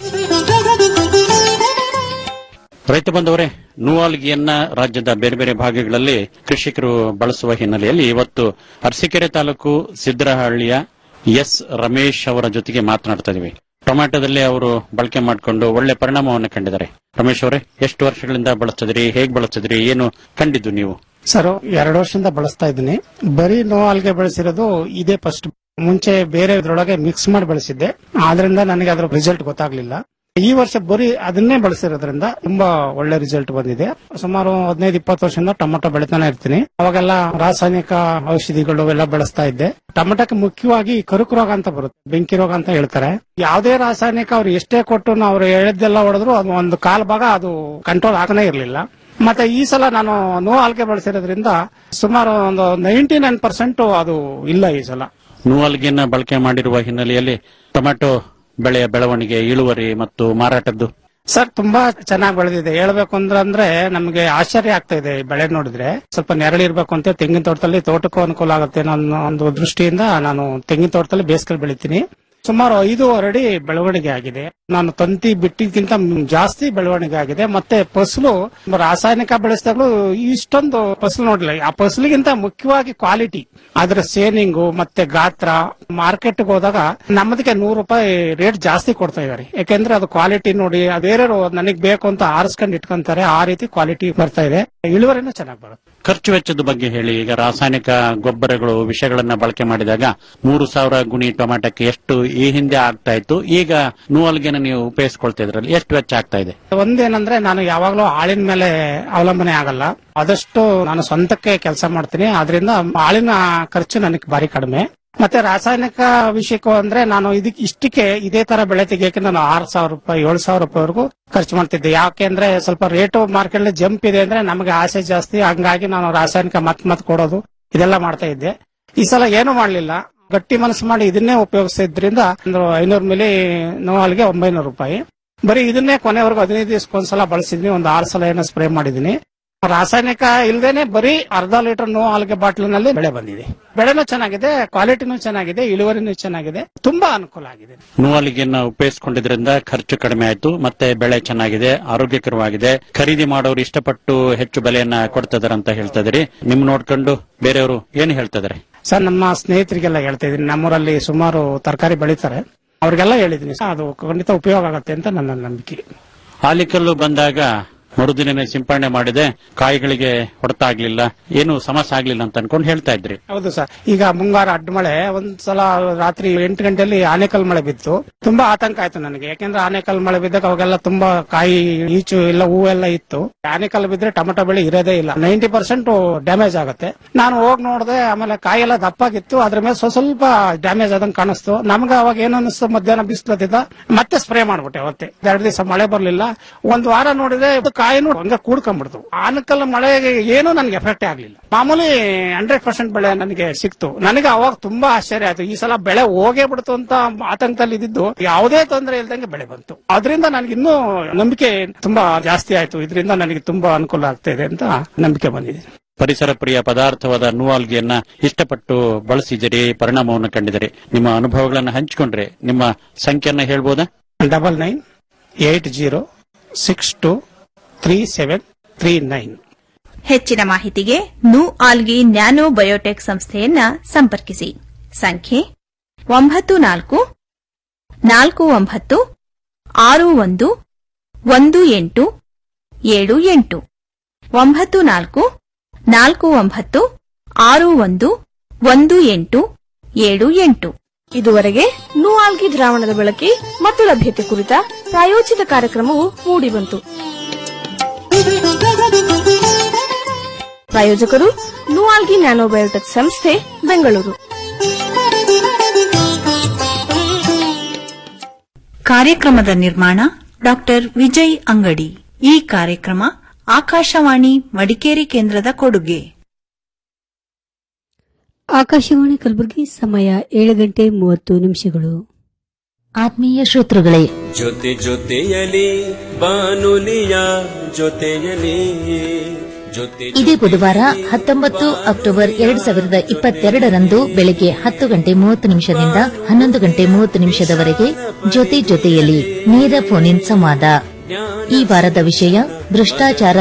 ರೈತ ಬಂದವರೇ ನೂವಾಲ್ಗಿಯನ್ನ ರಾಜ್ಯದ ಬೇರೆ ಬೇರೆ ಭಾಗಗಳಲ್ಲಿ ಕೃಷಿಕರು ಬಳಸುವ ಹಿನ್ನೆಲೆಯಲ್ಲಿ ಇವತ್ತು ಅರಸೀಕೆರೆ ತಾಲೂಕು ಸಿದ್ದರಹಳ್ಳಿಯ ಎಸ್ ರಮೇಶ್ ಅವರ ಜೊತೆಗೆ ಮಾತನಾಡ್ತಾ ಇದೀವಿ ಟೊಮ್ಯಾಟೋದಲ್ಲಿ ಅವರು ಬಳಕೆ ಮಾಡಿಕೊಂಡು ಒಳ್ಳೆ ಪರಿಣಾಮವನ್ನು ಕಂಡಿದ್ದಾರೆ ರಮೇಶ್ ಅವರೇ ಎಷ್ಟು ವರ್ಷಗಳಿಂದ ಬಳಸ್ತಿದ್ರಿ ಹೇಗ್ ಬಳಸ್ತಿದ್ರಿ ಏನು ಕಂಡಿದ್ದು ನೀವು ಸರ್ ಎರಡು ವರ್ಷದಿಂದ ಬಳಸ್ತಾ ಇದ್ದೀನಿ ಬರೀ ನೋ ಆಲ್ಗೆ ಬೆಳೆಸಿರೋದು ಇದೇ ಫಸ್ಟ್ ಮುಂಚೆ ಬೇರೆ ಇದ್ರೊಳಗೆ ಮಿಕ್ಸ್ ಮಾಡಿ ಬೆಳೆಸಿದ್ದೆ ಆದ್ರಿಂದ ನನಗೆ ಅದರ ರಿಸಲ್ಟ್ ಗೊತ್ತಾಗ್ಲಿಲ್ಲ ಈ ವರ್ಷ ಬರೀ ಅದನ್ನೇ ಬಳಸಿರೋದ್ರಿಂದ ತುಂಬಾ ಒಳ್ಳೆ ರಿಸಲ್ಟ್ ಬಂದಿದೆ ಸುಮಾರು ಹದಿನೈದು ಇಪ್ಪತ್ತು ವರ್ಷದಿಂದ ಟೊಮೊಟೊ ಬೆಳಿತಾನೆ ಇರ್ತೀನಿ ಅವಾಗೆಲ್ಲ ರಾಸಾಯನಿಕ ಔಷಧಿಗಳು ಎಲ್ಲ ಬಳಸ್ತಾ ಇದ್ದೆ ಟೊಮೊಟೊಕ್ಕೆ ಮುಖ್ಯವಾಗಿ ಕರುಕು ರೋಗ ಅಂತ ಬರುತ್ತೆ ಬೆಂಕಿ ರೋಗ ಅಂತ ಹೇಳ್ತಾರೆ ಯಾವುದೇ ರಾಸಾಯನಿಕ ಅವ್ರು ಎಷ್ಟೇ ಕೊಟ್ಟು ಅವ್ರು ಹೇಳಿದ್ದೆಲ್ಲ ಹೊಡೆದ್ರು ಅದು ಒಂದು ಕಾಲ್ ಭಾಗ ಅದು ಕಂಟ್ರೋಲ್ ಆಗನೇ ಇರಲಿಲ್ಲ ಮತ್ತೆ ಈ ಸಲ ನಾನು ನೋ ಆಲ್ಗೆ ಬಳಸಿರೋದ್ರಿಂದ ಸುಮಾರು ಒಂದು ನೈಂಟಿ ನೈನ್ ಪರ್ಸೆಂಟ್ ಅದು ಇಲ್ಲ ಈ ಸಲ ನೂವಾಲ್ಗಿಯನ್ನ ಬಳಕೆ ಮಾಡಿರುವ ಹಿನ್ನೆಲೆಯಲ್ಲಿ ಟೊಮ್ಯಾಟೊ ಬೆಳೆಯ ಬೆಳವಣಿಗೆ ಇಳುವರಿ ಮತ್ತು ಮಾರಾಟದ್ದು ಸರ್ ತುಂಬಾ ಚೆನ್ನಾಗಿ ಬೆಳೆದಿದೆ ಹೇಳ್ಬೇಕು ಅಂದ್ರೆ ಅಂದ್ರೆ ನಮಗೆ ಆಶ್ಚರ್ಯ ಆಗ್ತಾ ಇದೆ ಈ ಬೆಳೆ ನೋಡಿದ್ರೆ ಸ್ವಲ್ಪ ನೆರಳಿರ್ಬೇಕು ಅಂತ ತೆಂಗಿನ ತೋಟದಲ್ಲಿ ತೋಟಕ್ಕೂ ಅನುಕೂಲ ಆಗುತ್ತೆ ಅನ್ನೋ ಒಂದು ದೃಷ್ಟಿಯಿಂದ ನಾನು ತೆಂಗಿನ ತೋಟದಲ್ಲಿ ಬೇಸಿಗೆ ಬೆಳಿತೀನಿ ಸುಮಾರು ಐದೂವರೆ ಅಡಿ ಬೆಳವಣಿಗೆ ಆಗಿದೆ ನಾನು ತಂತಿ ಬಿಟ್ಟಿದ್ಕಿಂತ ಜಾಸ್ತಿ ಬೆಳವಣಿಗೆ ಆಗಿದೆ ಮತ್ತೆ ಫಸಲು ರಾಸಾಯನಿಕ ಬೆಳೆಸಿದಾಗಲೂ ಇಷ್ಟೊಂದು ಫಸಲು ನೋಡಿಲ್ಲ ಆ ಫಸಲಿಗಿಂತ ಮುಖ್ಯವಾಗಿ ಕ್ವಾಲಿಟಿ ಅದರ ಸೇನಿಂಗು ಮತ್ತೆ ಗಾತ್ರ ಮಾರ್ಕೆಟ್ ಹೋದಾಗ ನಮ್ಮದಕ್ಕೆ ನೂರು ರೂಪಾಯಿ ರೇಟ್ ಜಾಸ್ತಿ ಕೊಡ್ತಾ ಇದಾರೆ ಯಾಕೆಂದ್ರೆ ಅದು ಕ್ವಾಲಿಟಿ ನೋಡಿ ಬೇರೆಯವರು ನನಗ್ ಬೇಕು ಅಂತ ಆರಿಸ್ಕೊಂಡು ಇಟ್ಕೊಂತಾರೆ ಆ ರೀತಿ ಕ್ವಾಲಿಟಿ ಬರ್ತಾ ಇದೆ ಇಳುವರಿನೂ ಚೆನ್ನಾಗಿ ಬರುತ್ತೆ ಖರ್ಚು ವೆಚ್ಚದ ಬಗ್ಗೆ ಹೇಳಿ ಈಗ ರಾಸಾಯನಿಕ ಗೊಬ್ಬರಗಳು ವಿಷಗಳನ್ನ ಬಳಕೆ ಮಾಡಿದಾಗ ಮೂರು ಸಾವಿರ ಗುಣಿ ಟೊಮ್ಯಾಟೋಕ್ಕೆ ಎಷ್ಟು ಈ ಹಿಂದೆ ಆಗ್ತಾ ಇತ್ತು ಈಗ ನೂವಲ್ಗೆನ ನೀವು ಉಪಯೋಗಿಸ್ಕೊಳ್ತಾ ಇದ್ರಲ್ಲಿ ಎಷ್ಟು ವೆಚ್ಚ ಆಗ್ತಾ ಇದೆ ಒಂದೇನಂದ್ರೆ ನಾನು ಯಾವಾಗ್ಲೂ ಆಳಿನ ಮೇಲೆ ಅವಲಂಬನೆ ಆಗಲ್ಲ ಆದಷ್ಟು ನಾನು ಸ್ವಂತಕ್ಕೆ ಕೆಲಸ ಮಾಡ್ತೀನಿ ಆದ್ರಿಂದ ಆಳಿನ ಖರ್ಚು ನನಗೆ ಬಾರಿ ಕಡಿಮೆ ಮತ್ತೆ ರಾಸಾಯನಿಕ ವಿಷಯಕ್ಕೂ ಅಂದ್ರೆ ನಾನು ಇದಕ್ಕೆ ಇಷ್ಟಕ್ಕೆ ಇದೇ ತರ ಬೆಳೆ ತೆಗಿಯಕ್ಕೆ ನಾನು ಆರು ಸಾವಿರ ರೂಪಾಯಿ ಏಳು ಸಾವಿರ ರೂಪಾಯಿವರೆಗೂ ಖರ್ಚು ಮಾಡ್ತಿದ್ದೆ ಯಾಕೆಂದ್ರೆ ಸ್ವಲ್ಪ ರೇಟು ಮಾರ್ಕೆಟ್ ಜಂಪ್ ಇದೆ ಅಂದ್ರೆ ನಮಗೆ ಆಸೆ ಜಾಸ್ತಿ ಹಂಗಾಗಿ ನಾನು ರಾಸಾಯನಿಕ ಮತ್ ಮತ್ ಕೊಡೋದು ಇದೆಲ್ಲ ಮಾಡ್ತಾ ಇದ್ದೆ ಈ ಸಲ ಏನು ಮಾಡ್ಲಿಲ್ಲ ಗಟ್ಟಿ ಮನಸ್ಸು ಮಾಡಿ ಇದನ್ನೇ ಉಪಯೋಗಿಸಿದ್ರಿಂದ ಒಂದು ಐನೂರು ಮಿಲಿ ನೋವಾಲ್ಗೆ ಒಂಬೈನೂರು ರೂಪಾಯಿ ಬರೀ ಇದನ್ನೇ ಕೊನೆವರೆಗೂ ಹದಿನೈದು ದಿವಸಕ್ಕೊಂದ್ಸಲ ಬಳಸಿದ್ನಿ ಒಂದು ಆರು ಸಲ ಏನೋ ಸ್ಪ್ರೇ ಮಾಡಿದೀನಿ ರಾಸಾಯನಿಕ ಇಲ್ದೇನೆ ಬರೀ ಅರ್ಧ ಲೀಟರ್ ನೋ ಆಲ್ಗೆ ಬಾಟ್ಲಿನಲ್ಲಿ ಬೆಳೆ ಬಂದಿದೆ ಬೆಳೆನೂ ಚೆನ್ನಾಗಿದೆ ಕ್ವಾಲಿಟಿನೂ ಚೆನ್ನಾಗಿದೆ ಇಳುವರಿನೂ ಚೆನ್ನಾಗಿದೆ ತುಂಬಾ ಅನುಕೂಲ ಆಗಿದೆ ನೂವಲ್ಗೆನ ಉಪಯೋಗಿಸ್ಕೊಂಡಿದ್ರಿಂದ ಖರ್ಚು ಕಡಿಮೆ ಆಯ್ತು ಮತ್ತೆ ಬೆಳೆ ಚೆನ್ನಾಗಿದೆ ಆರೋಗ್ಯಕರವಾಗಿದೆ ಖರೀದಿ ಮಾಡೋರು ಇಷ್ಟಪಟ್ಟು ಹೆಚ್ಚು ಬೆಲೆಯನ್ನ ಕೊಡ್ತಿದಾರೆ ಅಂತ ಹೇಳ್ತಾ ಇದೀರಿ ನಿಮ್ ನೋಡ್ಕೊಂಡು ಬೇರೆಯವರು ಏನು ಹೇಳ್ತಾ ಇದಾರೆ ಸರ್ ನಮ್ಮ ಸ್ನೇಹಿತರಿಗೆಲ್ಲ ಹೇಳ್ತಾ ಇದೀನಿ ನಮ್ಮೂರಲ್ಲಿ ಸುಮಾರು ತರಕಾರಿ ಬೆಳೀತಾರೆ ಅವ್ರಿಗೆಲ್ಲ ಹೇಳಿದೀನಿ ಸರ್, ಅದು ಖಂಡಿತ ಉಪಯೋಗ ಆಗತ್ತೆ ಅಂತ ನನ್ನ ನಂಬಿಕೆ ಆಲಿಕಲ್ಲು ಬಂದಾಗ ಮರುದಿನನೇ ಸಿಂಪರಣೆ ಮಾಡಿದೆ ಕಾಯಿಗಳಿಗೆ ಹೊಡೆತ ಆಗ್ಲಿಲ್ಲ ಏನು ಸಮಸ್ಯೆ ಆಗ್ಲಿಲ್ಲ ಅಂತ ಅನ್ಕೊಂಡು ಹೇಳ್ತಾ ಇದ್ರಿ ಹೌದು ಸರ್ ಈಗ ಮುಂಗಾರ ಅಡ್ಡ ಮಳೆ ಒಂದ್ಸಲ ರಾತ್ರಿ ಎಂಟು ಗಂಟೆಯಲ್ಲಿ ಆನೆಕಲ್ ಮಳೆ ಬಿತ್ತು ತುಂಬಾ ಆತಂಕ ಆಯ್ತು ನನಗೆ ಯಾಕೆಂದ್ರೆ ಆನೆಕಲ್ ಮಳೆ ಬಿದ್ದಾಗ ಅವಾಗೆಲ್ಲ ತುಂಬಾ ಕಾಯಿ ಈಚು ಎಲ್ಲ ಹೂವೆಲ್ಲ ಇತ್ತು ಆನೆಕಲ್ ಬಿದ್ರೆ ಟೊಮೆಟೊ ಬೆಳೆ ಇರೋದೇ ಇಲ್ಲ ನೈಂಟಿ ಪರ್ಸೆಂಟ್ ಡ್ಯಾಮೇಜ್ ಆಗುತ್ತೆ ನಾನು ಹೋಗಿ ನೋಡಿದೆ ಆಮೇಲೆ ಕಾಯಿ ಎಲ್ಲ ದಪ್ಪಾಗಿತ್ತು ಅದ್ರ ಮೇಲೆ ಸ್ವಲ್ಪ ಸ್ವಲ್ಪ ಡ್ಯಾಮೇಜ್ ಆದಂಗೆ ಕಾಣಿಸ್ತು ನಮ್ಗೆ ಅವಾಗ ಏನು ಅನಿಸ್ತು ಮಧ್ಯಾಹ್ನ ಬಿಸಿಲತ್ತಿದ್ದ ಮತ್ತೆ ಸ್ಪ್ರೇ ಮಾಡ್ಬಿಟ್ಟೆ ಅವತ್ತೆ ಎರಡು ದಿವಸ ಮಳೆ ಬರ್ಲಿಲ್ಲ ಒಂದ್ ವಾರ ನೋಡಿದ್ರೆ ಇದು ಕಾಯಿನೂ ಹಂಗ ಕೂಡ್ಕೊಂಡ್ಬಿಡ್ತು ಆನಕಲ್ ಮಳೆಗೆ ಏನು ನನಗೆ ಎಫೆಕ್ಟ್ ಆಗ್ಲಿಲ್ಲ ಮಾಮೂಲಿ ಹಂಡ್ರೆಡ್ ಪರ್ಸೆಂಟ್ ಬೆಳೆ ನನಗೆ ಸಿಕ್ತು ನನಗೆ ಅವಾಗ ತುಂಬಾ ಆಶ್ಚರ್ಯ ಆಯ್ತು ಈ ಸಲ ಬೆಳೆ ಹೋಗೇ ಬಿಡ್ತು ಅಂತ ಆತಂಕದಲ್ಲಿ ಇದ್ದಿದ್ದು ಯಾವುದೇ ತೊಂದರೆ ಇಲ್ದಂಗೆ ಬೆಳೆ ಬಂತು ಅದರಿಂದ ನನಗೆ ಇನ್ನೂ ನಂಬಿಕೆ ತುಂಬಾ ಜಾಸ್ತಿ ಆಯ್ತು ಇದರಿಂದ ನನಗೆ ತುಂಬಾ ಅನುಕೂಲ ಆಗ್ತಾ ಇದೆ ಅಂತ ನಂಬಿಕೆ ಬಂದಿದೆ ಪರಿಸರ ಪ್ರಿಯ ಪದಾರ್ಥವಾದ ನೂವಾಲ್ಗಿಯನ್ನ ಇಷ್ಟಪಟ್ಟು ಬಳಸಿದಿರಿ ಪರಿಣಾಮವನ್ನು ಕಂಡಿದಿರಿ ನಿಮ್ಮ ಅನುಭವಗಳನ್ನು ಹಂಚಿಕೊಂಡ್ರೆ ನಿಮ್ಮ ಸಂಖ್ಯೆಯನ್ನ ಹೇಳ್ಬೋದಾ double nine eight zero six two three seven three nine ಹೆಚ್ಚಿನ ಮಾಹಿತಿಗೆ ನು ಆಲ್ಗಿ ನ್ಯಾನೋ ಬಯೋಟೆಕ್ ಸಂಸ್ಥೆಯನ್ನ ಸಂಪರ್ಕಿಸಿ ಸಂಖ್ಯೆ ಒಂಬತ್ತು ನಾಲ್ಕು ನಾಲ್ಕು ಒಂಬತ್ತು ಆರು ಒಂದು ಒಂದು ಎಂಟು ಏಳು ಎಂಟು ಒಂಬತ್ತು ನಾಲ್ಕು ನಾಲ್ಕು ಒಂಬತ್ತು ಆರು ಒಂದು ಒಂದು ಎಂಟು ಏಳು ಎಂಟು ಇದುವರೆಗೆ ನೂಆಲ್ಗಿ ದ್ರಾವಣದ ಬಳಕೆ ಮತ್ತು ಲಭ್ಯತೆ ಕುರಿತ ಪ್ರಾಯೋಜಿತ ಕಾರ್ಯಕ್ರಮವು ಮೂಡಿಬಂತು ಪ್ರಾಯೋಜಕರು ನೂಆಲ್ಗಿ ನ್ಯಾನೋಬಯೋಟೆಕ್ ಸಂಸ್ಥೆ ಬೆಂಗಳೂರು ಕಾರ್ಯಕ್ರಮದ ನಿರ್ಮಾಣ ಡಾಕ್ಟರ್ ವಿಜಯ್ ಅಂಗಡಿ ಈ ಕಾರ್ಯಕ್ರಮ ಆಕಾಶವಾಣಿ ಮಡಿಕೇರಿ ಕೇಂದ್ರದ ಕೊಡುಗೆ ಆಕಾಶವಾಣಿ ಕಲಬುರಗಿ ಸಮಯ ಏಳು ಗಂಟೆ ಮೂವತ್ತು ನಿಮಿಷಗಳು ಆತ್ಮೀಯ ಶ್ರೋತೃಗಳೇ ಜೊತೆ ಜೊತೆಯಲಿ ಬಾನುಲಿಯ ಜೊತೆಯಲಿ ಜೊತೆ ಇದೇ ಬುಧವಾರ ಹತ್ತೊಂಬತ್ತು ಅಕ್ಟೋಬರ್ ಎರಡ್ ಸಾವಿರದ ಇಪ್ಪತ್ತೆರಡರಂದು ಬೆಳಗ್ಗೆ ಹತ್ತು ಗಂಟೆ ಮೂವತ್ತು ನಿಮಿಷದಿಂದ ಹನ್ನೊಂದು ಗಂಟೆ ಮೂವತ್ತು ನಿಮಿಷದವರೆಗೆ ಜೊತೆ ಜೊತೆಯಲ್ಲಿ ನೇರ ಫೋನ್ ಇನ್ ಸಂವಾದ ಈ ವಾರದ ವಿಷಯ ಭ್ರಷ್ಟಾಚಾರ